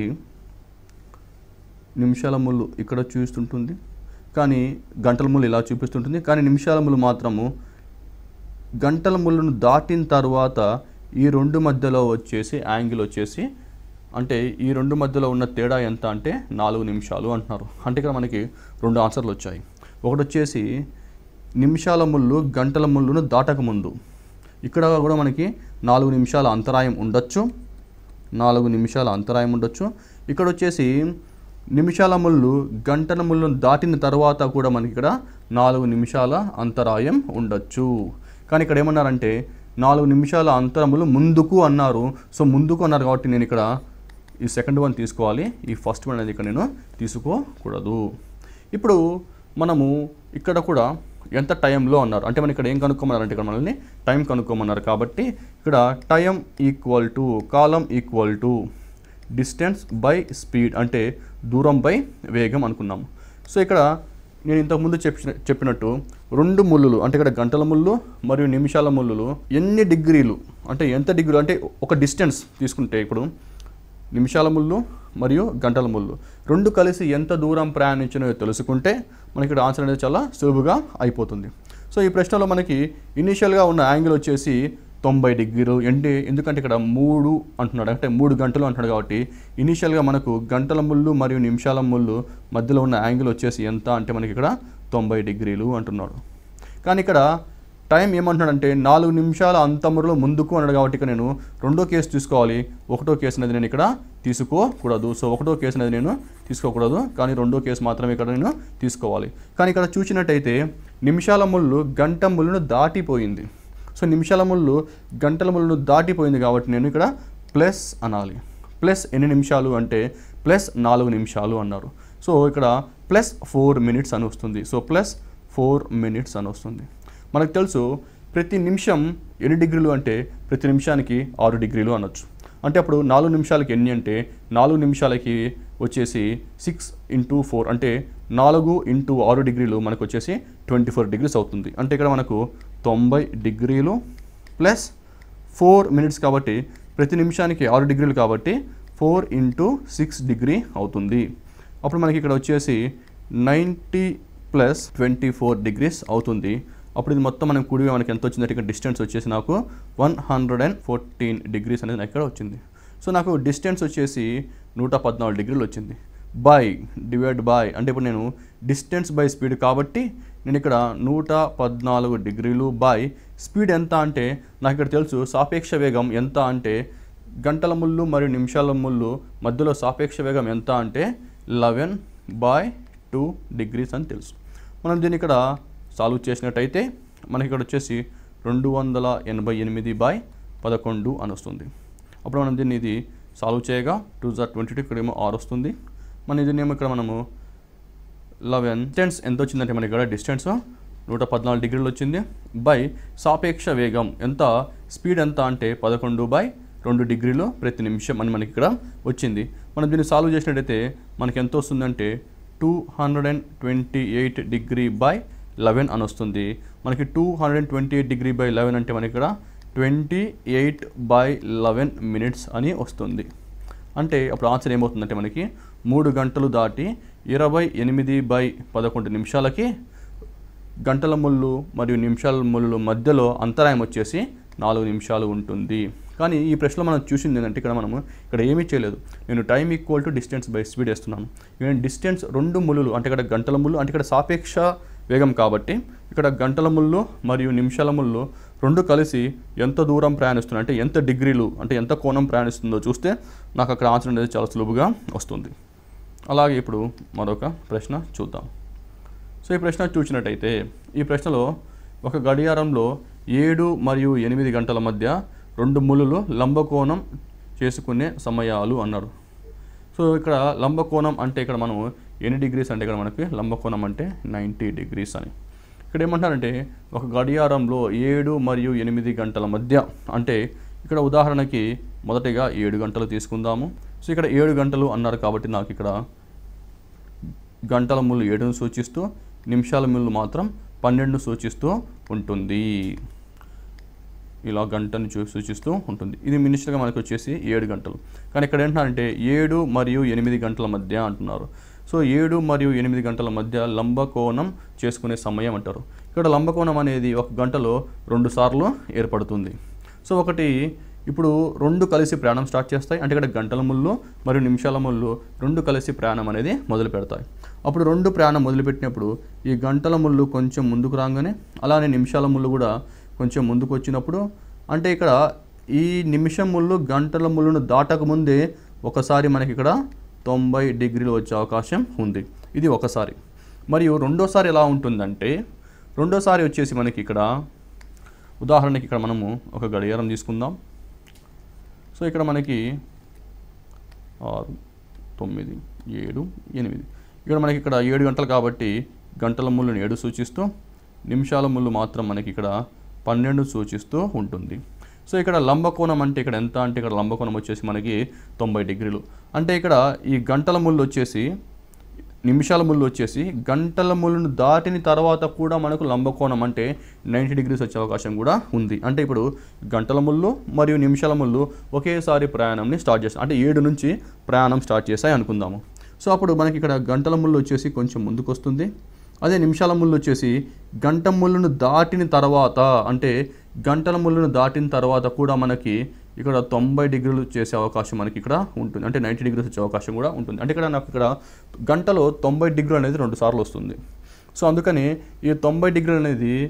నిమిషాల ముళ్ళు ఇక్కడ చూపిస్తుంటుంది కానీ గంటల ముళ్ళు ఇలా చూపిస్తుంటుంది కానీ నిమిషాల ముళ్ళు మాత్రము గంటల ముళ్ళను దాటిన తర్వాత ఈ రెండు మధ్యలో వచ్చేసి యాంగిల్ వచ్చేసి అంటే ఈ రెండు మధ్యలో ఉన్న తేడా ఎంత అంటే నాలుగు నిమిషాలు అంటున్నారు అంటే ఇక్కడ మనకి రెండు ఆన్సర్లు వచ్చాయి ఒకటి వచ్చేసి నిమిషాల ముళ్ళు గంటల ముళ్ళును దాటక ముందు ఇక్కడ కూడా మనకి నాలుగు నిమిషాల అంతరాయం ఉండొచ్చు నాలుగు నిమిషాల అంతరాయం ఉండొచ్చు ఇక్కడ వచ్చేసి నిమిషాల ముళ్ళు గంటల ముళ్ళను దాటిన తర్వాత కూడా మనకి ఇక్కడ నాలుగు నిమిషాల అంతరాయం ఉండొచ్చు కానీ ఇక్కడ ఏమన్నారంటే నాలుగు నిమిషాల అంతరములు ముందుకు అన్నారు సో ముందుకు అన్నారు కాబట్టి నేను ఇక్కడ ఈ సెకండ్ వన్ తీసుకోవాలి ఈ ఫస్ట్ వన్ అనేది ఇక్కడ నేను తీసుకోకూడదు ఇప్పుడు మనము ఇక్కడ కూడా ఎంత టైంలో అన్నారు అంటే మనం ఇక్కడ ఏం కనుక్కోమన్నారు అంటే ఇక్కడ మనల్ని టైం కనుక్కోమన్నారు కాబట్టి ఇక్కడ టైం ఈక్వల్ టు కాలం equal to distance by speed అంటే దూరం బై వేగం అనుకున్నాం సో ఇక్కడ నేను ఇంతకుముందు చెప్పిన చెప్పినట్టు రెండు ముళ్ళులు అంటే ఇక్కడ గంటల ముళ్ళు మరియు నిమిషాల ముళ్ళులు ఎన్ని డిగ్రీలు అంటే ఎంత డిగ్రీలు అంటే ఒక డిస్టెన్స్ తీసుకుంటే ఇప్పుడు నిమిషాల ముళ్ళు మరియు గంటల ముళ్ళు రెండు కలిసి ఎంత దూరం ప్రయాణించినాయో తెలుసుకుంటే మనకి ఇక్కడ ఆన్సర్ అనేది చాలా సులువుగా అయిపోతుంది సో ఈ ప్రశ్నలో మనకి ఇనీషియల్గా ఉన్న యాంగిల్ వచ్చేసి తొంభై డిగ్రీలు ఎండి ఎందుకంటే ఇక్కడ మూడు అంటున్నాడు అంటే మూడు గంటలు అంటున్నాడు కాబట్టి ఇనీషియల్గా మనకు గంటల ముళ్ళు మరియు నిమిషాల ముళ్ళు మధ్యలో ఉన్న యాంగిల్ వచ్చేసి ఎంత అంటే మనకి ఇక్కడ తొంభై డిగ్రీలు అంటున్నాడు కానీ ఇక్కడ టైం ఏమంటున్నాడంటే నాలుగు నిమిషాల అంతములో ముందుకు అన్నాడు కాబట్టి ఇక్కడ నేను రెండో కేసు తీసుకోవాలి ఒకటో కేసు అనేది నేను ఇక్కడ తీసుకోకూడదు సో ఒకటో కేసు అనేది నేను తీసుకోకూడదు కానీ రెండో కేసు మాత్రమే ఇక్కడ నేను తీసుకోవాలి కానీ ఇక్కడ చూసినట్టయితే నిమిషాల ముళ్ళు గంట ముళ్ళును దాటిపోయింది సో నిమిషాల ముళ్ళు గంటల ముళ్ళును దాటిపోయింది కాబట్టి నేను ఇక్కడ ప్లస్ అనాలి ప్లస్ ఎన్ని నిమిషాలు అంటే ప్లస్ నాలుగు నిమిషాలు అన్నారు సో ఇక్కడ ప్లస్ ఫోర్ మినిట్స్ అని వస్తుంది సో ప్లస్ ఫోర్ మినిట్స్ అని వస్తుంది మనకు తెలుసు ప్రతి నిమిషం ఎన్ని డిగ్రీలు అంటే ప్రతి నిమిషానికి ఆరు డిగ్రీలు అనొచ్చు అంటే అప్పుడు నాలుగు నిమిషాలకి ఎన్ని అంటే నాలుగు నిమిషాలకి వచ్చేసి సిక్స్ ఇంటూ ఫోర్ అంటే నాలుగు ఇంటూ ఆరు డిగ్రీలు మనకు వచ్చేసి ట్వంటీ ఫోర్ డిగ్రీస్ అవుతుంది అంటే ఇక్కడ మనకు తొంభై డిగ్రీలు ప్లస్ ఫోర్ మినిట్స్ కాబట్టి ప్రతి నిమిషానికి ఆరు డిగ్రీలు కాబట్టి ఫోర్ ఇంటూ సిక్స్ డిగ్రీ అవుతుంది అప్పుడు మనకి ఇక్కడ వచ్చేసి ninety plus twenty four degrees అవుతుంది అప్పుడు ఇది మొత్తం మనం కూడిగా మనకి ఎంత వచ్చిందంటే ఇక్కడ డిస్టెన్స్ వచ్చేసి నాకు one hundred and fourteen degrees అనేది నాకు ఇక్కడ వచ్చింది సో నాకు డిస్టెన్స్ వచ్చేసి నూట పద్నాలుగు డిగ్రీలు వచ్చింది బై డివైడ్ బై అంటే ఇప్పుడు నేను డిస్టెన్స్ బై స్పీడ్ కాబట్టి నేను ఇక్కడ నూట పద్నాలుగు డిగ్రీలు బై స్పీడ్ ఎంత అంటే నాకు ఇక్కడ తెలుసు సాపేక్ష వేగం ఎంత అంటే గంటల ముళ్ళు మరియు నిమిషాల ముళ్ళు మధ్యలో సాపేక్ష వేగం ఎంత అంటే లెవెన్ బై టూ డిగ్రీస్ అని తెలుసు మనం దీన్ని ఇక్కడ సాల్వ్ చేసినట్టయితే మనకి ఇక్కడ వచ్చేసి రెండు వందల ఎనభై ఎనిమిది బై పదకొండు అని వస్తుంది అప్పుడు మనం దీన్ని ఇది సాల్వ్ చేయగా టూ జార్ ట్వంటీ టూ ఇక్కడేమో ఆర్ వస్తుంది మన దీన్నేమో ఇక్కడ మనము లెవెన్ డిస్టెన్స్ ఎంత వచ్చిందంటే మనకి ఇక్కడ డిస్టెన్స్ నూట పద్నాలుగు డిగ్రీలు వచ్చింది బై సాపేక్ష వేగం ఎంత స్పీడ్ ఎంత అంటే పదకొండు బై రెండు డిగ్రీలు ప్రతి నిమిషం అని మనకి ఇక్కడ వచ్చింది మనం దీన్ని సాల్వ్ చేసినట్టయితే మనకి ఎంత వస్తుందంటే two hundred and twenty eight degree by eleven అని వస్తుంది మనకి two hundred and twenty eight degree by eleven అంటే మనకి ఇక్కడ twenty eight by eleven minutes అని వస్తుంది అంటే అప్పుడు ఆన్సర్ ఏమవుతుందంటే మనకి మూడు గంటలు దాటి ఇరవై ఎనిమిది బై పదకొండు నిమిషాలకి గంటల ముళ్ళు మరియు నిమిషాల ముళ్ళు మధ్యలో అంతరాయం వచ్చేసి నాలుగు నిమిషాలు ఉంటుంది కానీ ఈ ప్రశ్నలో మనం చూసింది ఏంటంటే ఇక్కడ మనము ఇక్కడ ఏమీ చేయలేదు నేను time equal to distance by speed వేస్తున్నాను నేను డిస్టెన్స్ రెండు ముళ్ళు అంటే ఇక్కడ గంటల ముళ్ళు అంటే ఇక్కడ సాపేక్ష వేగం కాబట్టి ఇక్కడ గంటల ముళ్ళు మరియు నిమిషాల ముళ్ళు రెండు కలిసి ఎంత దూరం ప్రయాణిస్తుంది అంటే ఎంత డిగ్రీలు అంటే ఎంత కోణం ప్రయాణిస్తుందో చూస్తే నాకు అక్కడ ఆన్సర్ అనేది చాలా సులువుగా వస్తుంది అలాగే ఇప్పుడు మరొక ప్రశ్న చూద్దాం సో ఈ ప్రశ్న చూసినట్టయితే ఈ ప్రశ్నలో ఒక గడియారంలో ఏడు మరియు ఎనిమిది గంటల మధ్య రెండు ములులు లంబకోణం చేసుకునే సమయాలు అన్నారు సో ఇక్కడ లంబకోణం అంటే ఇక్కడ మనం ఎన్ని డిగ్రీస్ అంటే ఇక్కడ మనకి లంబకోణం అంటే నైంటీ డిగ్రీస్ అని ఇక్కడ ఏమంటారంటే ఒక గడియారంలో ఏడు మరియు ఎనిమిది గంటల మధ్య అంటే ఇక్కడ ఉదాహరణకి మొదటిగా ఏడు గంటలు తీసుకుందాము సో ఇక్కడ ఏడు గంటలు అన్నారు కాబట్టి నాకు ఇక్కడ గంటల ముళ్ళు ఏడును సూచిస్తూ నిమిషాల ముళ్ళు మాత్రం పన్నెండు సూచిస్తూ ఉంటుంది ఇలా గంటను చూ సూచిస్తూ ఉంటుంది ఇది మినిస్టర్గా మనకు వచ్చేసి ఏడు గంటలు కానీ ఇక్కడ ఏంటంటే ఏడు మరియు ఎనిమిది గంటల మధ్య అంటున్నారు సో ఏడు మరియు ఎనిమిది గంటల మధ్య లంబకోణం చేసుకునే సమయం అంటారు ఇక్కడ లంబకోణం అనేది ఒక గంటలో రెండు సార్లు ఏర్పడుతుంది సో ఒకటి ఇప్పుడు రెండు కలిసి ప్రయాణం స్టార్ట్ చేస్తాయి అంటే ఇక్కడ గంటల ముళ్ళు మరియు నిమిషాల ముళ్ళు రెండు కలిసి ప్రయాణం అనేది మొదలు పెడతాయి అప్పుడు రెండు ప్రయాణం మొదలుపెట్టినప్పుడు ఈ గంటల ముళ్ళు కొంచెం ముందుకు రాగానే అలానే నిమిషాల ముళ్ళు కూడా కొంచెం ముందుకు వచ్చినప్పుడు అంటే ఇక్కడ ఈ నిమిషం ముళ్ళు గంటల ముళ్ళును దాటక ముందే ఒకసారి మనకి ఇక్కడ తొంభై డిగ్రీలు వచ్చే అవకాశం ఉంది ఇది ఒకసారి మరియు రెండోసారి ఎలా ఉంటుందంటే రెండోసారి వచ్చేసి మనకి ఇక్కడ ఉదాహరణకి ఇక్కడ మనము ఒక గడియారం తీసుకుందాం సో ఇక్కడ మనకి ఆరు తొమ్మిది ఏడు ఎనిమిది ఇక్కడ మనకి ఇక్కడ ఏడు గంటలు కాబట్టి గంటల ముళ్ళుని ఏడు సూచిస్తూ నిమిషాల ముళ్ళు మాత్రం మనకి ఇక్కడ పన్నెండు సూచిస్తూ ఉంటుంది సో ఇక్కడ లంబకోణం అంటే ఇక్కడ ఎంత అంటే ఇక్కడ లంబకోణం వచ్చేసి మనకి తొంభై డిగ్రీలు అంటే ఇక్కడ ఈ గంటల ముళ్ళు వచ్చేసి నిమిషాల ముళ్ళు వచ్చేసి గంటల ముళ్ళను దాటిన తర్వాత కూడా మనకు లంబకోణం అంటే నైంటీ డిగ్రీస్ వచ్చే అవకాశం కూడా ఉంది అంటే ఇప్పుడు గంటల ముళ్ళు మరియు నిమిషాల ముళ్ళు ఒకేసారి ప్రయాణంని స్టార్ట్ చేస్తాయి అంటే ఏడు నుంచి ప్రయాణం స్టార్ట్ చేస్తాయి అనుకుందాము సో అప్పుడు మనకి ఇక్కడ గంటల ముళ్ళు వచ్చేసి కొంచెం ముందుకు వస్తుంది అదే నిమిషాల ముళ్ళు వచ్చేసి గంట ముళ్ళను దాటిన తర్వాత అంటే గంటల ముళ్ళను దాటిన తర్వాత కూడా మనకి ఇక్కడ తొంభై డిగ్రీలు చేసే అవకాశం మనకి ఇక్కడ ఉంటుంది అంటే నైంటీ డిగ్రీస్ వచ్చే అవకాశం కూడా ఉంటుంది అంటే ఇక్కడ నాకు ఇక్కడ గంటలో తొంభై డిగ్రీలు అనేది రెండు సార్లు వస్తుంది సో అందుకని ఈ తొంభై డిగ్రీలు అనేది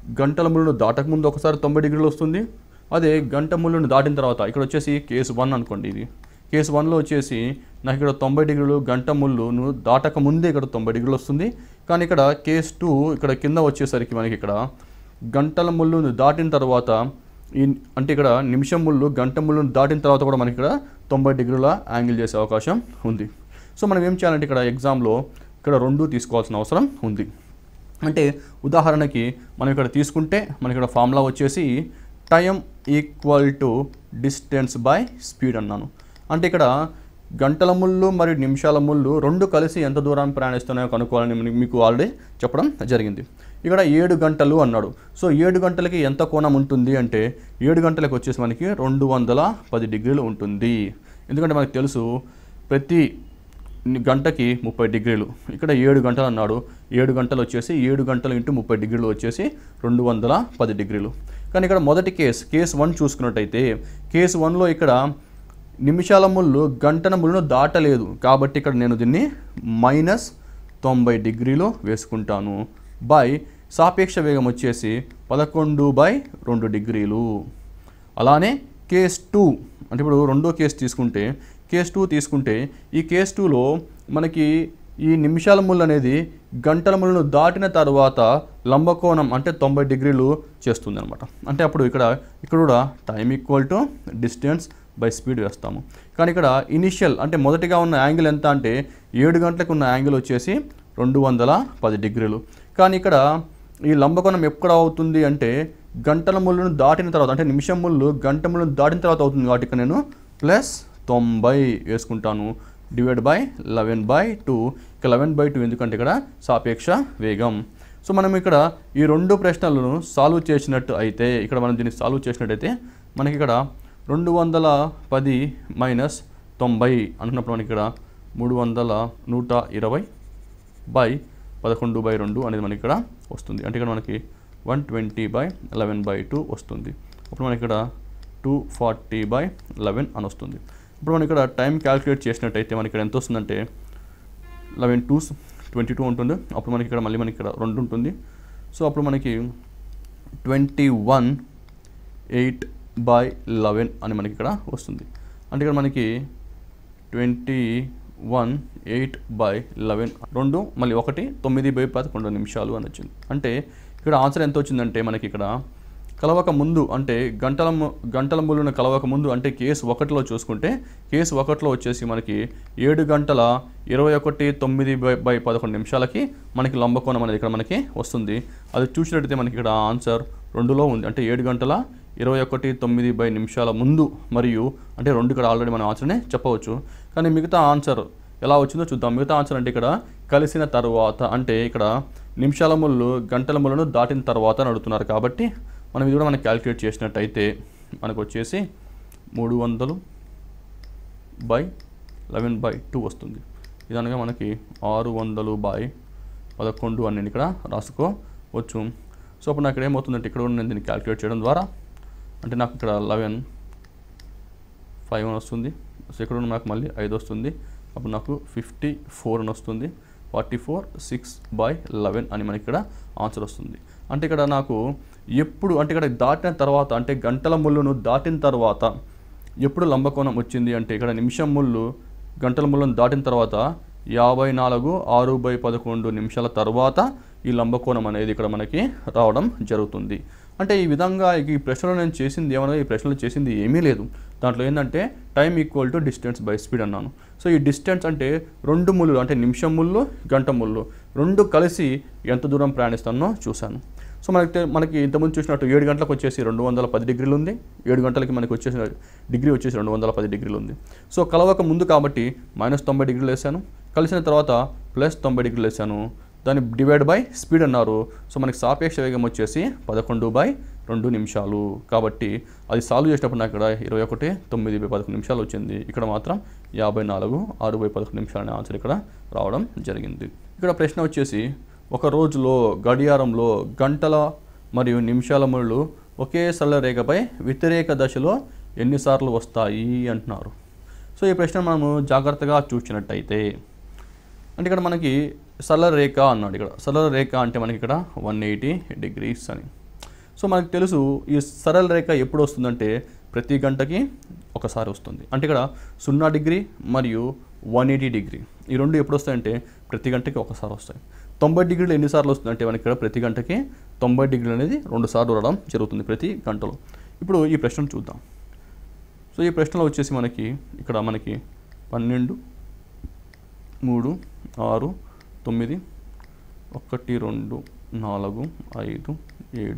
గంటల ముళ్ళను దాటక ముందు ఒకసారి తొంభై డిగ్రీలు వస్తుంది అదే గంట ముళ్ళను దాటిన తర్వాత ఇక్కడ వచ్చేసి కేసు వన్ అనుకోండి ఇది కేసు వన్లో వచ్చేసి నాకు ఇక్కడ తొంభై డిగ్రీలు గంట ముళ్ళును దాటక ముందే ఇక్కడ తొంభై డిగ్రీలు వస్తుంది కానీ ఇక్కడ కేసు టూ ఇక్కడ కింద వచ్చేసరికి మనకి ఇక్కడ గంటల ముళ్ళును దాటిన తర్వాత ఈ అంటే ఇక్కడ నిమిషం ముళ్ళు గంట ముళ్ళును దాటిన తర్వాత కూడా మనకి ఇక్కడ తొంభై డిగ్రీల యాంగిల్ చేసే అవకాశం ఉంది సో మనం ఏం చేయాలంటే ఇక్కడ ఎగ్జామ్లో ఇక్కడ రెండు తీసుకోవాల్సిన అవసరం ఉంది అంటే ఉదాహరణకి మనం ఇక్కడ తీసుకుంటే మనకి ఇక్కడ ఫార్ములా వచ్చేసి time equal to distance by speed అన్నాను అంటే ఇక్కడ గంటల ముళ్ళు మరియు నిమిషాల ముళ్ళు రెండు కలిసి ఎంత దూరం ప్రయాణిస్తున్నాయో కనుక్కోవాలని మీ- మీకు ఆల్రెడీ చెప్పడం జరిగింది ఇక్కడ ఏడు గంటలు అన్నాడు సో ఏడు గంటలకి ఎంత కోణం ఉంటుంది అంటే ఏడు గంటలకు వచ్చేసి మనకి రెండు వందల పది డిగ్రీలు ఉంటుంది ఎందుకంటే మనకు తెలుసు ప్రతి ని- గంటకి ముప్పై డిగ్రీలు ఇక్కడ ఏడు గంటలు అన్నాడు ఏడు గంటలు వచ్చేసి ఏడు గంటలు ఇంటూ ముప్పై డిగ్రీలు వచ్చేసి రెండు వందల పది డిగ్రీలు కానీ ఇక్కడ మొదటి కేస్ కేస్ వన్ చూసుకున్నట్టయితే కేసు వన్లో ఇక్కడ నిమిషాల ముళ్ళు గంటన ముళ్ళను దాటలేదు కాబట్టి ఇక్కడ నేను దీన్ని మైనస్ తొంభై డిగ్రీలు వేసుకుంటాను బై సాపేక్ష వేగం వచ్చేసి పదకొండు బై రెండు డిగ్రీలు అలానే కేస్ టూ అంటే ఇప్పుడు రెండో కేసు తీసుకుంటే కేస్ టూ తీసుకుంటే ఈ కేస్ టూలో మనకి ఈ నిమిషాల ముళ్ళు అనేది గంటల ముళ్ళను దాటిన తర్వాత లంబకోణం అంటే తొంభై డిగ్రీలు చేస్తుంది అనమాట అంటే అప్పుడు ఇక్కడ ఇక్కడ కూడా time equal to distance by speed వేస్తాము కానీ ఇక్కడ ఇనిషియల్ అంటే మొదటిగా ఉన్న యాంగిల్ ఎంత అంటే ఏడు గంటలకు ఉన్న యాంగిల్ వచ్చేసి రెండు వందల పది డిగ్రీలు కానీ ఇక్కడ ఈ లంబకోణం ఎక్కడ అవుతుంది అంటే గంటల ముళ్ళను దాటిన తర్వాత అంటే నిమిషం ముళ్ళు గంట ముళ్ళను దాటిన తర్వాత అవుతుంది కాబట్టి ఇక్కడ నేను ప్లస్ తొంభై వేసుకుంటాను divide by eleven by two ఇక లెవెన్ బై టూ ఎందుకంటే ఇక్కడ సాపేక్ష వేగం సో మనం ఇక్కడ ఈ రెండు ప్రశ్నలను సాల్వ్ చేసినట్టు అయితే ఇక్కడ మనం దీన్ని సాల్వ్ చేసినట్టయితే మనకి ఇక్కడ రెండు వందల పది మైనస్ తొంభై అనుకున్నప్పుడు మనకి ఇక్కడ మూడు వందల నూట ఇరవై బై పదకొండు బై రెండు అనేది మనకి ఇక్కడ వస్తుంది అంటే ఇక్కడ మనకి one twenty by eleven by two వస్తుంది అప్పుడు మనకి ఇక్కడ టూ ఫార్టీ బై లెవెన్ అని వస్తుంది ఇప్పుడు మనం ఇక్కడ టైం క్యాలిక్యులేట్ చేసినట్టయితే మనకి ఇక్కడ ఎంత వస్తుందంటే లెవెన్ టూ ట్వంటీ టూ ఉంటుంది అప్పుడు మనకి ఇక్కడ మళ్ళీ మనకి ఇక్కడ రెండు ఉంటుంది సో అప్పుడు మనకి twenty one eight by eleven అని మనకి ఇక్కడ వస్తుంది అంటే ఇక్కడ మనకి twenty one eight by eleven రెండు మళ్ళీ ఒకటి తొమ్మిది బై పదకొండు నిమిషాలు అని వచ్చింది అంటే ఇక్కడ ఆన్సర్ ఎంత వచ్చిందంటే మనకి ఇక్కడ కలవక ముందు అంటే గంటల ము- గంటల ముళ్ళను కలవక ముందు అంటే కేసు ఒకటిలో చూసుకుంటే కేసు ఒకటిలో వచ్చేసి మనకి ఏడు గంటల ఇరవై ఒకటి తొమ్మిది బై బై పదకొండు నిమిషాలకి మనకి లంబకోణం అనేది ఇక్కడ మనకి వస్తుంది అది చూసినట్టయితే మనకి ఇక్కడ ఆన్సర్ రెండులో ఉంది అంటే ఏడు గంటల ఇరవై ఒకటి తొమ్మిది బై నిమిషాల ముందు మరియు అంటే రెండు ఇక్కడ ఆల్రెడీ మనం ఆన్సర్నే చెప్పవచ్చు కానీ మిగతా ఆన్సర్ ఎలా వచ్చిందో చూద్దాం మిగతా ఆన్సర్ అంటే ఇక్కడ కలిసిన తర్వాత అంటే ఇక్కడ నిమిషాల ముళ్ళు గంటల ముళ్ళను దాటిన తర్వాత అని అడుగుతున్నారు కాబట్టి మనం ఇది కూడా మనం క్యాలిక్యులేట్ చేసినట్టయితే మనకు వచ్చేసి మూడు వందలు బై లెవెన్ బై టూ వస్తుంది ఇదనగా మనకి ఆరు వందలు బై పదకొండు అని నేను ఇక్కడ రాసుకోవచ్చు సో అప్పుడు నాకు ఇక్కడ ఏమవుతుందంటే ఇక్కడ కూడా నేను దీన్ని క్యాలిక్యులేట్ చేయడం ద్వారా అంటే నాకు ఇక్కడ లెవెన్ ఫైవ్ అని వస్తుంది సో ఇక్కడ ఉన్న నాకు మళ్ళీ ఐదు వస్తుంది అప్పుడు నాకు ఫిఫ్టీ ఫోర్ అని వస్తుంది forty four six by eleven అని మనకి ఇక్కడ ఆన్సర్ వస్తుంది అంటే ఇక్కడ నాకు ఎప్పుడు అంటే ఇక్కడ దాటిన తర్వాత అంటే గంటల ముళ్ళును దాటిన తర్వాత ఎప్పుడు లంబకోణం వచ్చింది అంటే ఇక్కడ నిమిషం ముళ్ళు గంటల ముళ్ళను దాటిన తర్వాత యాభై నాలుగు ఆరు బై పదకొండు నిమిషాల తర్వాత ఈ లంబకోణం అనేది ఇక్కడ మనకి రావడం జరుగుతుంది అంటే ఈ విధంగా ఈ ప్రశ్నలో నేను చేసింది ఏమన్నా ఈ ప్రశ్నలో చేసింది ఏమీ లేదు దాంట్లో ఏంటంటే time equal to distance by speed అన్నాను సో ఈ డిస్టెన్స్ అంటే రెండు ముళ్ళు అంటే నిమిషం ముళ్ళు గంట ముళ్ళు రెండు కలిసి ఎంత దూరం ప్రయాణిస్తానో చూశాను సో మనకి తె- మనకి ఇంతకుముందు చూసినట్టు ఏడు గంటలకు వచ్చేసి రెండు వందల పది డిగ్రీలు ఉంది ఏడు గంటలకి మనకి వచ్చేసిన డిగ్రీ వచ్చేసి రెండు వందల పది డిగ్రీలు ఉంది సో కలవక ముందు కాబట్టి మైనస్ తొంభై డిగ్రీలు వేసాను కలిసిన తర్వాత ప్లస్ తొంభై డిగ్రీలు వేసాను దాన్ని డివైడ్ బై స్పీడ్ అన్నారు సో మనకి సాపేక్ష వేగం వచ్చేసి పదకొండు బై రెండు నిమిషాలు కాబట్టి అది సాల్వ్ చేసినప్పుడు నాకు ఇక్కడ ఇరవై ఒకటి తొమ్మిది బై పదకొండు నిమిషాలు వచ్చింది ఇక్కడ మాత్రం యాభై నాలుగు ఆరు బై పదకొండు నిమిషాలు అనే ఆన్సర్ ఇక్కడ రావడం జరిగింది ఇక్కడ ప్రశ్న వచ్చేసి ఒక రోజులో గడియారంలో గంటల మరియు నిమిషాల ముళ్ళు ఒకే సరళ రేఖపై వ్యతిరేక దశలో ఎన్నిసార్లు వస్తాయి అంటున్నారు సో ఈ ప్రశ్న మనము జాగ్రత్తగా చూసినట్టయితే అంటే ఇక్కడ మనకి సరళ రేఖ అన్నాడు ఇక్కడ సరళ రేఖ అంటే మనకి ఇక్కడ వన్ ఎయిటీ డిగ్రీస్ అని సో మనకు తెలుసు ఈ సరళ రేఖ ఎప్పుడు వస్తుందంటే ప్రతి గంటకి ఒకసారి వస్తుంది అంటే ఇక్కడ సున్నా డిగ్రీ మరియు వన్ ఎయిటీ డిగ్రీ ఈ రెండు ఎప్పుడు వస్తాయంటే ప్రతి గంటకి ఒకసారి వస్తాయి తొంభై డిగ్రీలు ఎన్నిసార్లు వస్తుందంటే మనకి ఇక్కడ ప్రతి గంటకి తొంభై డిగ్రీలు అనేది రెండు సార్లు రావడం జరుగుతుంది ప్రతి గంటలో ఇప్పుడు ఈ ప్రశ్నను చూద్దాం సో ఈ ప్రశ్నలో వచ్చేసి మనకి ఇక్కడ మనకి పన్నెండు మూడు ఆరు తొమ్మిది ఒకటి రెండు నాలుగు ఐదు ఏడు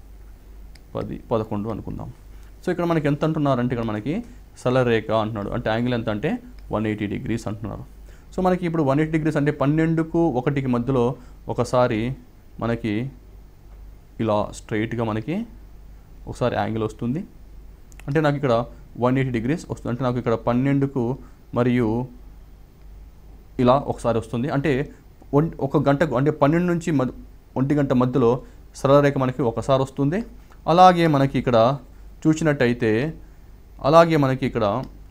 పది పదకొండు అనుకుందాం సో ఇక్కడ మనకి ఎంత అంటున్నారంటే ఇక్కడ మనకి సలరేఖ అంటున్నాడు అంటే యాంగిల్ ఎంత అంటే వన్ ఎయిటీ డిగ్రీస్ అంటున్నారు సో మనకి ఇప్పుడు వన్ ఎయిటీ డిగ్రీస్ అంటే పన్నెండుకు ఒకటికి మధ్యలో ఒకసారి మనకి ఇలా స్ట్రైట్గా మనకి ఒకసారి యాంగిల్ వస్తుంది అంటే నాకు ఇక్కడ వన్ ఎయిటీ డిగ్రీస్ వస్తుంది అంటే నాకు ఇక్కడ పన్నెండుకు మరియు ఇలా ఒకసారి వస్తుంది అంటే ఒం- ఒక గంటకు అంటే పన్నెండు నుంచి మధ్ ఒంటి గంట మధ్యలో సరళరేఖ మనకి ఒకసారి వస్తుంది అలాగే మనకి ఇక్కడ చూసినట్టయితే అలాగే మనకి ఇక్కడ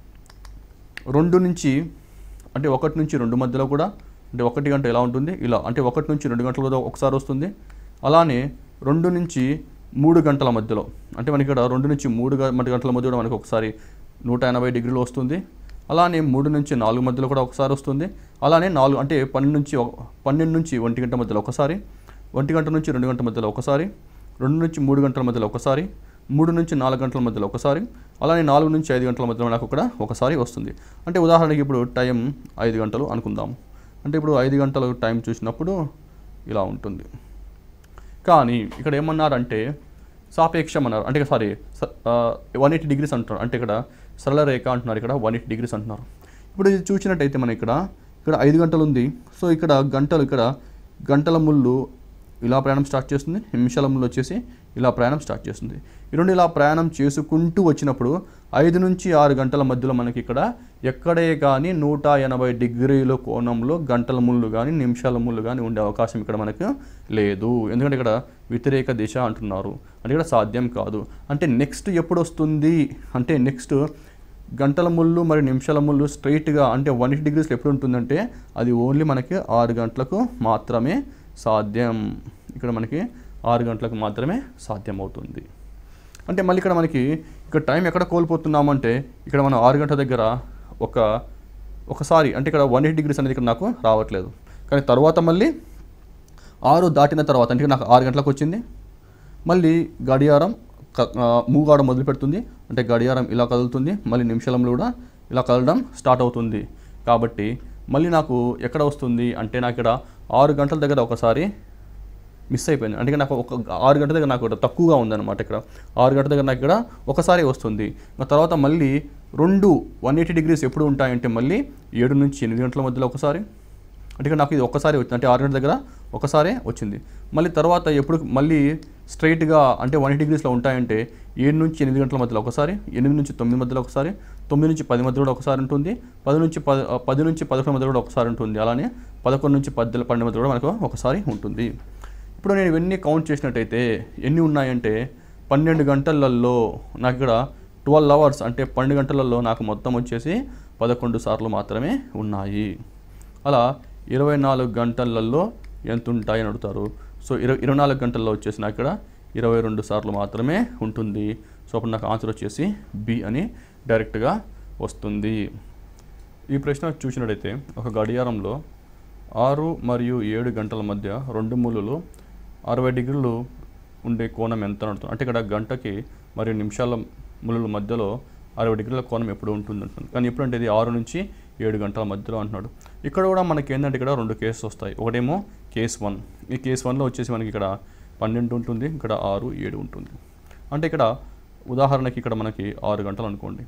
రెండు నుంచి అంటే ఒకటి నుంచి రెండు మధ్యలో కూడా అంటే ఒకటి గంట ఎలా ఉంటుంది ఇలా అంటే ఒకటి నుంచి రెండు గంటల కూడా ఒకసారి వస్తుంది అలానే రెండు నుంచి మూడు గంటల మధ్యలో అంటే మనకి ఇక్కడ రెండు నుంచి మూడు గ- మధ్య గంటల మధ్య కూడా మనకి ఒకసారి నూట ఎనభై డిగ్రీలు వస్తుంది అలానే మూడు నుంచి నాలుగు మధ్యలో కూడా ఒకసారి వస్తుంది అలానే నాలుగు అంటే పన్నెండు నుంచి ఒక- పన్నెండు నుంచి ఒంటి గంట మధ్యలో ఒకసారి ఒంటి గంట నుంచి రెండు గంటల మధ్యలో ఒకసారి రెండు నుంచి మూడు గంటల మధ్యలో ఒకసారి మూడు నుంచి నాలుగు గంటల మధ్యలో ఒకసారి అలానే నాలుగు నుంచి ఐదు గంటల మధ్యలో నాకు ఇక్కడ ఒకసారి వస్తుంది అంటే ఉదాహరణకి ఇప్పుడు టైం ఐదు గంటలు అనుకుందాం అంటే ఇప్పుడు ఐదు గంటలు టైం చూసినప్పుడు ఇలా ఉంటుంది కానీ ఇక్కడ ఏమన్నారంటే సాపేక్షం అన్నారు అంటే సారీ వన్ ఎయిటీ డిగ్రీస్ అంటున్నారు అంటే ఇక్కడ సరళ రేఖ అంటున్నారు ఇక్కడ వన్ ఎయిటీ డిగ్రీస్ అంటున్నారు ఇప్పుడు ఇది చూసినట్టయితే మన ఇక్కడ ఇక్కడ ఐదు గంటలు ఉంది సో ఇక్కడ గంటలు ఇక్కడ గంటల ముళ్ళు ఇలా ప్రయాణం స్టార్ట్ చేస్తుంది నిమిషాల ముళ్ళు వచ్చేసి ఇలా ప్రయాణం స్టార్ట్ చేస్తుంది ఈ రెండు ఇలా ప్రయాణం చేసుకుంటూ వచ్చినప్పుడు ఐదు నుంచి ఆరు గంటల మధ్యలో మనకి ఇక్కడ ఎక్కడే కానీ నూట ఎనభై డిగ్రీల కోణంలో గంటల ముళ్ళు కానీ నిమిషాల ముళ్ళు కానీ ఉండే అవకాశం ఇక్కడ మనకు లేదు ఎందుకంటే ఇక్కడ వ్యతిరేక దిశ అంటున్నారు అంటే ఇక్కడ సాధ్యం కాదు అంటే నెక్స్ట్ ఎప్పుడు వస్తుంది అంటే నెక్స్ట్ గంటల ముళ్ళు మరియు నిమిషాల ముళ్ళు స్ట్రైట్గా అంటే వన్ ఎయిటీ డిగ్రీస్లో ఎప్పుడు ఉంటుందంటే అది ఓన్లీ మనకి ఆరు గంటలకు మాత్రమే సాధ్యం ఇక్కడ మనకి ఆరు గంటలకు మాత్రమే సాధ్యం అవుతుంది అంటే మళ్ళీ ఇక్కడ మనకి ఇక్కడ టైం ఎక్కడ కోల్పోతున్నామంటే ఇక్కడ మనం ఆరు గంటల దగ్గర ఒక ఒకసారి అంటే ఇక్కడ వన్ ఎయిటీ డిగ్రీస్ అనేది ఇక్కడ నాకు రావట్లేదు కానీ తర్వాత మళ్ళీ ఆరు దాటిన తర్వాత అంటే నాకు ఆరు గంటలకు వచ్చింది మళ్ళీ గడియారం క- ఆ, మూవ్ కావడం మొదలు పెడుతుంది అంటే గడియారం ఇలా కదులుతుంది మళ్ళీ నిమిషాలంలో కూడా ఇలా కదలడం స్టార్ట్ అవుతుంది కాబట్టి మళ్ళీ నాకు ఎక్కడ వస్తుంది అంటే నాకు ఇక్కడ ఆరు గంటల దగ్గర ఒకసారి మిస్ అయిపోయింది అంటే నాకు ఒక ఆరు గంటల దగ్గర నాకు ఇక్కడ తక్కువగా ఉందన్నమాట ఇక్కడ ఆరు గంటల దగ్గర నాకు ఇక్కడ ఒకసారి వస్తుంది ఆ తర్వాత మళ్ళీ రెండు వన్ ఎయిటీ డిగ్రీస్ ఎప్పుడు ఉంటాయంటే మళ్ళీ ఏడు నుంచి ఎనిమిది గంటల మధ్యలో ఒకసారి అంటే ఇక్కడ నాకు ఇది ఒక్కసారి వచ్చింది అంటే ఆరు గంటల దగ్గర ఒకసారే వచ్చింది మళ్ళీ తర్వాత ఎప్పుడు మళ్ళీ స్ట్రైట్గా అంటే వన్ ఎయిటీ డిగ్రీస్లో ఉంటాయంటే ఏడు నుంచి ఎనిమిది గంటల మధ్యలో ఒకసారి ఎనిమిది నుంచి తొమ్మిది మధ్యలో ఒకసారి తొమ్మిది నుంచి పది మధ్య కూడా ఒకసారి ఉంటుంది పది నుంచి పది పది నుంచి పదకొండు మధ్య కూడా ఒకసారి ఉంటుంది అలానే పదకొండు నుంచి పద్దె పన్నెండు మధ్య కూడా మనకు ఒకసారి ఉంటుంది ఇప్పుడు నేను ఇవన్నీ కౌంట్ చేసినట్టయితే ఎన్ని ఉన్నాయంటే పన్నెండు గంటలలో నాకు ఇక్కడ ట్వెల్వ్ అవర్స్ అంటే పన్నెండు గంటలలో నాకు మొత్తం వచ్చేసి పదకొండు సార్లు మాత్రమే ఉన్నాయి అలా ఇరవై నాలుగు గంటలలో ఎంత ఉంటాయి అని అడుగుతారు సో ఇరవై ఇరవై నాలుగు గంటల్లో వచ్చేసి నాకు ఇక్కడ ఇరవై రెండు సార్లు మాత్రమే ఉంటుంది సో అప్పుడు నాకు ఆన్సర్ వచ్చేసి బి అని డైరెక్ట్గా వస్తుంది ఈ ప్రశ్న చూసినట్టయితే ఒక గడియారంలో ఆరు మరియు ఏడు గంటల మధ్య రెండు మూలలు అరవై డిగ్రీలు ఉండే కోణం ఎంత అని అడుగుతుంది అంటే ఇక్కడ గంటకి మరియు నిమిషాల ములుల మధ్యలో అరవై డిగ్రీల కోణం ఎప్పుడు ఉంటుంది అంటుంది కానీ ఎప్పుడంటే ఇది ఆరు నుంచి ఏడు గంటల మధ్యలో అంటున్నాడు ఇక్కడ కూడా మనకి ఏంటంటే ఇక్కడ రెండు కేసెస్ వస్తాయి ఒకటేమో కేస్ వన్ ఈ కేస్ వన్లో వచ్చేసి మనకి ఇక్కడ పన్నెండు ఉంటుంది ఇక్కడ ఆరు ఏడు ఉంటుంది అంటే ఇక్కడ ఉదాహరణకి ఇక్కడ మనకి ఆరు గంటలు అనుకోండి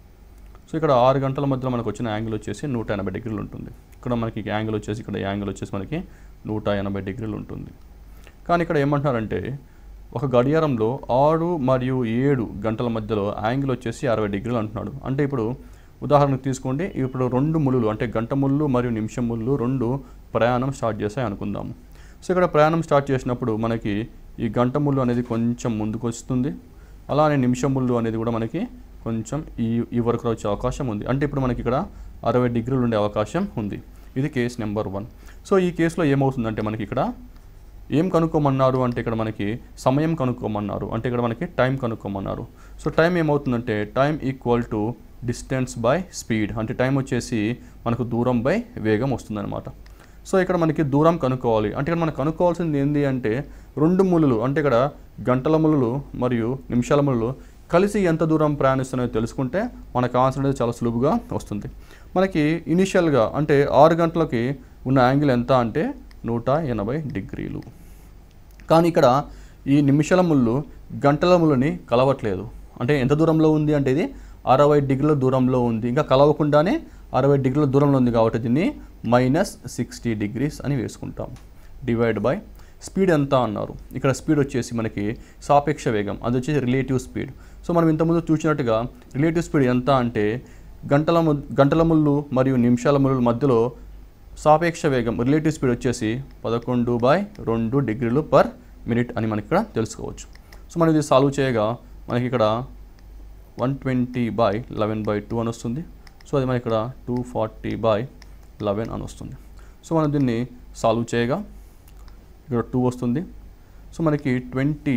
సో ఇక్కడ ఆరు గంటల మధ్యలో మనకు వచ్చిన యాంగిల్ వచ్చేసి నూట ఎనభై డిగ్రీలు ఉంటుంది ఇక్కడ మనకి యాంగిల్ వచ్చేసి ఇక్కడ యాంగిల్ వచ్చేసి మనకి నూట ఎనభై డిగ్రీలు ఉంటుంది కానీ ఇక్కడ ఏమంటున్నారంటే ఒక గడియారంలో ఆరు మరియు ఏడు గంటల మధ్యలో యాంగిల్ వచ్చేసి అరవై డిగ్రీలు అంటున్నాడు అంటే ఇప్పుడు ఉదాహరణకు తీసుకోండి ఇప్పుడు రెండు ముళ్ళు అంటే గంట ముళ్ళు మరియు నిమిషం ముళ్ళు రెండు ప్రయాణం స్టార్ట్ చేస్తాయి అనుకుందాము సో ఇక్కడ ప్రయాణం స్టార్ట్ చేసినప్పుడు మనకి ఈ గంట ముళ్ళు అనేది కొంచెం ముందుకు వస్తుంది అలానే నిమిషం ముళ్ళు అనేది కూడా మనకి కొంచెం ఈ ఈ వరకు వచ్చే అవకాశం ఉంది అంటే ఇప్పుడు మనకి ఇక్కడ అరవై డిగ్రీలు ఉండే అవకాశం ఉంది ఇది కేస్ నెంబర్ వన్ సో ఈ కేసులో ఏమవుతుందంటే మనకి ఇక్కడ ఏం కనుక్కోమన్నారు అంటే ఇక్కడ మనకి సమయం కనుక్కోమన్నారు అంటే ఇక్కడ మనకి టైం కనుక్కోమన్నారు సో టైం ఏమవుతుందంటే time equal to distance by speed అంటే టైం వచ్చేసి మనకు దూరం బై వేగం వస్తుందన్నమాట సో ఇక్కడ మనకి దూరం కనుక్కోవాలి అంటే ఇక్కడ మనకు కనుక్కోవాల్సింది ఏంటి అంటే రెండు ములులు అంటే ఇక్కడ గంటల ములులు మరియు నిమిషాల ములులు కలిసి ఎంత దూరం ప్రయాణిస్తున్నాయో తెలుసుకుంటే మనకు ఆన్సర్ అనేది చాలా సులువుగా వస్తుంది మనకి ఇనిషియల్గా అంటే ఆరు గంటలకి ఉన్న యాంగిల్ ఎంత అంటే నూట ఎనభై డిగ్రీలు కానీ ఇక్కడ ఈ నిమిషాల ముళ్ళు గంటల ముళ్ళని కలవట్లేదు అంటే ఎంత దూరంలో ఉంది అంటే ఇది అరవై డిగ్రీల దూరంలో ఉంది ఇంకా కలవకుండానే అరవై డిగ్రీల దూరంలో ఉంది కాబట్టి దీన్ని మైనస్ సిక్స్టీ డిగ్రీస్ అని వేసుకుంటాం డివైడ్ బై స్పీడ్ ఎంత అన్నారు ఇక్కడ స్పీడ్ వచ్చేసి మనకి సాపేక్ష వేగం అది వచ్చేసి రిలేటివ్ స్పీడ్ సో మనం ఇంతకుముందు చూసినట్టుగా రిలేటివ్ స్పీడ్ ఎంత అంటే గంటల ము- గంటల ముళ్ళు మరియు నిమిషాల ముళ్ళు మధ్యలో సాపేక్ష వేగం రిలేటివ్ స్పీడ్ వచ్చేసి పదకొండు బై రెండు డిగ్రీలు పర్ మినిట్ అని మనకి ఇక్కడ తెలుసుకోవచ్చు సో మనం ఇది సాల్వ్ చేయగా మనకి ఇక్కడ one twenty by eleven by two అని వస్తుంది సో అది మనకి ఇక్కడ టూ ఫార్టీ బై లెవెన్ అని వస్తుంది సో మనం దీన్ని సాల్వ్ చేయగా ఇక్కడ టూ వస్తుంది సో మనకి twenty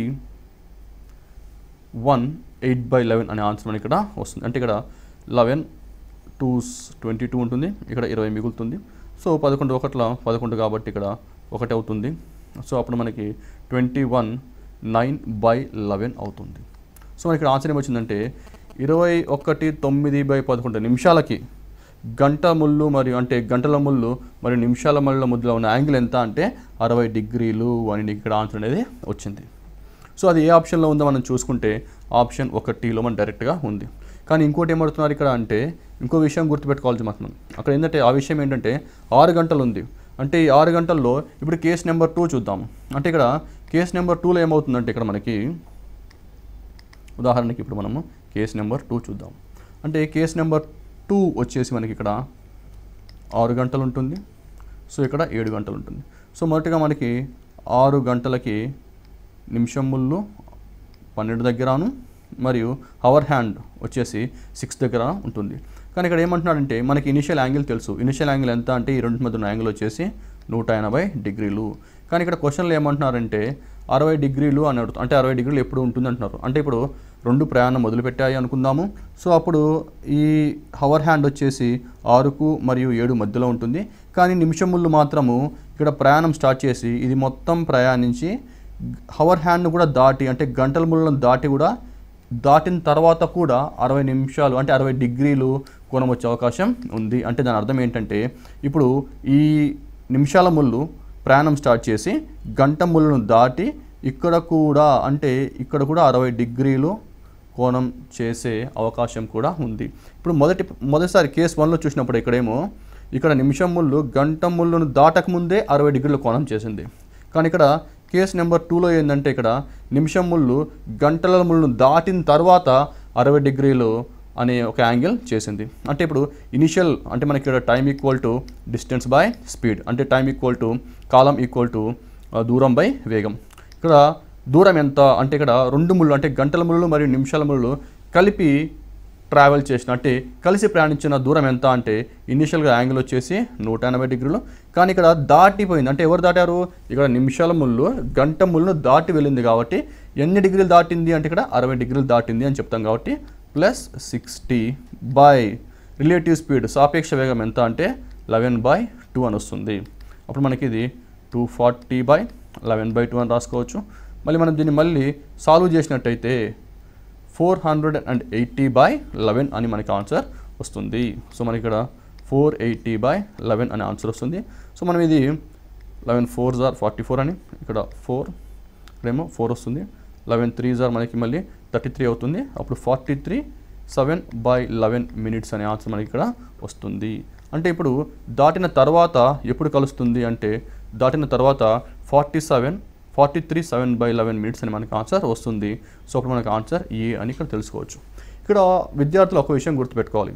one eight by eleven అనే ఆన్సర్ మనకి ఇక్కడ వస్తుంది అంటే ఇక్కడ లెవెన్ టూ ట్వంటీ టూ ఉంటుంది ఇక్కడ ఇరవై మిగులుతుంది సో పదకొండు ఒకట్ల పదకొండు కాబట్టి ఇక్కడ ఒకటి అవుతుంది సో అప్పుడు మనకి twenty one nine by eleven అవుతుంది సో మనకి ఇక్కడ ఆన్సర్ ఏమొచ్చిందంటే ఇరవై ఒకటి తొమ్మిది బై పదకొండు నిమిషాలకి గంట ముళ్ళు మరియు అంటే గంటల ముళ్ళు మరియు నిమిషాల ముళ్ళ మధ్యలో ఉన్న యాంగిల్ ఎంత అంటే అరవై డిగ్రీలు అని ఇక్కడ ఆన్సర్ అనేది వచ్చింది సో అది ఏ ఆప్షన్లో ఉందో మనం చూసుకుంటే ఆప్షన్ ఒకటిలో మనం డైరెక్ట్గా ఉంది కానీ ఇంకోటి ఏమడుతున్నారు ఇక్కడ అంటే ఇంకో విషయం గుర్తుపెట్టుకోవాల్సి మనం అక్కడ ఏంటంటే ఆ విషయం ఏంటంటే ఆరు గంటలు ఉంది అంటే ఈ ఆరు గంటల్లో ఇప్పుడు కేస్ నెంబర్ టూ చూద్దాం అంటే ఇక్కడ కేస్ నెంబర్ టూలో ఏమవుతుందంటే ఇక్కడ మనకి ఉదాహరణకి ఇప్పుడు మనము కేస్ నెంబర్ టూ చూద్దాం అంటే కేస్ నెంబర్ టూ వచ్చేసి మనకి ఇక్కడ ఆరు గంటలు ఉంటుంది సో ఇక్కడ ఏడు గంటలు ఉంటుంది సో మొదటిగా మనకి ఆరు గంటలకి నిమిషం ముళ్ళు పన్నెండు దగ్గరను మరియు హవర్ హ్యాండ్ వచ్చేసి సిక్స్ దగ్గర ఉంటుంది కానీ ఇక్కడ ఏమంటున్నాడంటే మనకి ఇనిషియల్ యాంగిల్ తెలుసు ఇనిషియల్ యాంగిల్ ఎంత అంటే ఈ రెండు మధ్య ఉన్న యాంగిల్ వచ్చేసి నూట ఎనభై డిగ్రీలు కానీ ఇక్కడ క్వశ్చన్లో ఏమంటున్నారంటే అరవై డిగ్రీలు అని అడుగుతారు అంటే అరవై డిగ్రీలు ఎప్పుడు ఉంటుంది అంటున్నారు అంటే ఇప్పుడు రెండు ప్రయాణం మొదలుపెట్టాయి అనుకుందాము సో అప్పుడు ఈ హవర్ హ్యాండ్ వచ్చేసి ఆరుకు మరియు ఏడు మధ్యలో ఉంటుంది కానీ నిమిషములు మాత్రము ఇక్కడ ప్రయాణం స్టార్ట్ చేసి ఇది మొత్తం ప్రయాణించి హవర్ హ్యాండ్ను కూడా దాటి అంటే గంటల ముళ్ళను దాటి కూడా దాటిన తర్వాత కూడా అరవై నిమిషాలు అంటే అరవై డిగ్రీలు కోణం వచ్చే అవకాశం ఉంది అంటే దాని అర్థం ఏంటంటే ఇప్పుడు ఈ నిమిషాల ముళ్ళు ప్రయాణం స్టార్ట్ చేసి గంట ముళ్ళను దాటి ఇక్కడ కూడా అంటే ఇక్కడ కూడా అరవై డిగ్రీలు కోణం చేసే అవకాశం కూడా ఉంది ఇప్పుడు మొదటి మొదటిసారి కేసు వన్లో చూసినప్పుడు ఇక్కడేమో ఇక్కడ నిమిషం ముళ్ళు గంట ముళ్ళను దాటక ముందే అరవై డిగ్రీల కోణం చేసింది కానీ ఇక్కడ కేసు నెంబర్ టూలో ఏంటంటే ఇక్కడ నిమిషం ముళ్ళు గంటల ముళ్ళను దాటిన తర్వాత అరవై డిగ్రీలు అనే ఒక యాంగిల్ చేసింది అంటే ఇప్పుడు ఇనిషియల్ అంటే మనకి ఇక్కడ time equal to distance by speed అంటే టైం ఈక్వల్ టు కాలం ఈక్వల్ టు దూరం బై వేగం ఇక్కడ దూరం ఎంత అంటే ఇక్కడ రెండు ముళ్ళు అంటే గంటల ముళ్ళు మరియు నిమిషాల ముళ్ళు కలిపి ట్రావెల్ చేసిన అంటే కలిసి ప్రయాణించిన దూరం ఎంత అంటే ఇనిషియల్గా యాంగిల్ వచ్చేసి నూట ఎనభై డిగ్రీలు కానీ ఇక్కడ దాటిపోయింది అంటే ఎవరు దాటారు ఇక్కడ నిమిషాల ముళ్ళు గంట ముళ్ళను దాటి వెళ్ళింది కాబట్టి ఎన్ని డిగ్రీలు దాటింది అంటే ఇక్కడ అరవై డిగ్రీలు దాటింది అని చెప్తాం కాబట్టి plus sixty by relative speed సాపేక్ష వేగం ఎంత అంటే లెవెన్ బై టూ అని వస్తుంది అప్పుడు మనకి ఇది two forty by eleven by two అని రాసుకోవచ్చు మళ్ళీ మనం దీన్ని మళ్ళీ సాల్వ్ చేసినట్టయితే four hundred and eighty by eleven అని మనకి ఆన్సర్ వస్తుంది సో మనకి ఇక్కడ ఫోర్ ఎయిటీ బై లెవెన్ అనే ఆన్సర్ వస్తుంది సో మనం ఇది eleven four are forty four అని ఇక్కడ ఫోర్ ఇక్కడేమో ఫోర్ వస్తుంది లెవెన్ త్రీ జార్ మనకి మళ్ళీ థర్టీ త్రీ అవుతుంది అప్పుడు forty three seven by eleven minutes అనే ఆన్సర్ మనకి ఇక్కడ వస్తుంది అంటే ఇప్పుడు దాటిన తర్వాత ఎప్పుడు కలుస్తుంది అంటే దాటిన తర్వాత forty seven forty three seven by eleven minutes అని మనకి ఆన్సర్ వస్తుంది సో అప్పుడు మనకి ఆన్సర్ ఏ అని ఇక్కడ తెలుసుకోవచ్చు ఇక్కడ విద్యార్థులు ఒక విషయం గుర్తుపెట్టుకోవాలి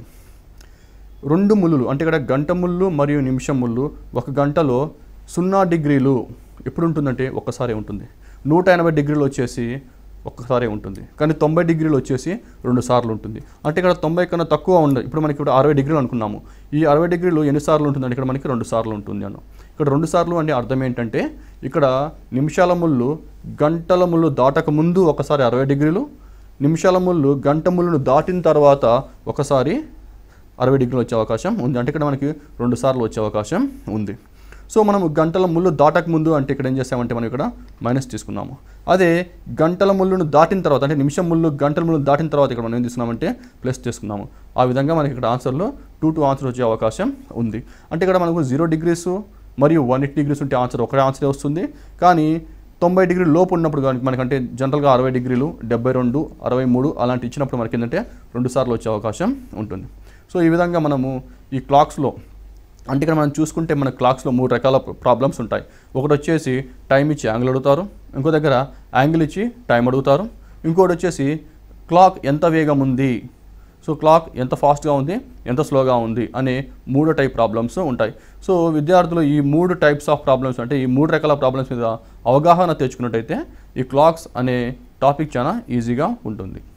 రెండు ముళ్ళు అంటే ఇక్కడ గంట ముళ్ళు మరియు నిమిషం ముళ్ళు ఒక గంటలో సున్నా డిగ్రీలు ఎప్పుడు ఉంటుందంటే ఒక్కసారి ఉంటుంది నూట ఎనభై డిగ్రీలు వచ్చేసి ఒక్కసారి ఉంటుంది కానీ తొంభై డిగ్రీలు వచ్చేసి రెండు సార్లు ఉంటుంది అంటే ఇక్కడ తొంభై కన్నా తక్కువ ఉండదు ఇప్పుడు మనకి ఇప్పుడు అరవై డిగ్రీలు అనుకున్నాము ఈ అరవై డిగ్రీలు ఎన్ని సార్లు ఉంటుందంటే ఇక్కడ మనకి రెండు సార్లు ఉంటుంది అన్న ఇక్కడ రెండు సార్లు అంటే అర్థం ఏంటంటే ఇక్కడ నిమిషాల ముళ్ళు గంటల ముళ్ళు దాటక ముందు ఒకసారి అరవై డిగ్రీలు నిమిషాల ముళ్ళు గంట ముళ్ళును దాటిన తర్వాత ఒకసారి అరవై డిగ్రీలు వచ్చే అవకాశం ఉంది అంటే ఇక్కడ మనకి రెండు సార్లు వచ్చే అవకాశం ఉంది సో మనం గంటల ముళ్ళు దాటక ముందు అంటే ఇక్కడ ఏం చేసామంటే మనం ఇక్కడ మైనస్ తీసుకున్నాము అదే గంటల ముళ్ళును దాటిన తర్వాత అంటే నిమిషం ముళ్ళు గంటల ముళ్ళు దాటిన తర్వాత ఇక్కడ మనం ఏం తీసుకున్నామంటే ప్లస్ తీసుకున్నాము ఆ విధంగా మనకి ఇక్కడ ఆన్సర్లో టూ టూ ఆన్సర్ వచ్చే అవకాశం ఉంది అంటే ఇక్కడ మనకు జీరో డిగ్రీస్ మరియు వన్ ఎయిట్ డిగ్రీస్ ఉంటే ఆన్సర్ ఒకటే ఆన్సరే వస్తుంది కానీ తొంభై డిగ్రీ లోపు ఉన్నప్పుడు కానీ మనకంటే జనరల్గా అరవై డిగ్రీలు డెబ్బై రెండు అరవై మూడు అలాంటి ఇచ్చినప్పుడు మనకి ఏంటంటే రెండు సార్లు వచ్చే అవకాశం ఉంటుంది సో ఈ విధంగా మనము ఈ క్లాక్స్లో అంటే ఇక్కడ మనం చూసుకుంటే మన క్లాక్స్లో మూడు రకాల ప్రాబ్లమ్స్ ఉంటాయి ఒకటి వచ్చేసి టైం ఇచ్చి యాంగిల్ అడుగుతారు ఇంకో దగ్గర యాంగిల్ ఇచ్చి టైం అడుగుతారు ఇంకోటి వచ్చేసి క్లాక్ ఎంత వేగం ఉంది సో క్లాక్ ఎంత ఫాస్ట్గా ఉంది ఎంత స్లోగా ఉంది అనే మూడు టైప్ ప్రాబ్లమ్స్ ఉంటాయి సో విద్యార్థులు ఈ మూడు టైప్స్ ఆఫ్ ప్రాబ్లమ్స్ అంటే ఈ మూడు రకాల ప్రాబ్లమ్స్ మీద అవగాహన తెచ్చుకున్నట్టయితే ఈ క్లాక్స్ అనే టాపిక్ చాలా ఈజీగా ఉంటుంది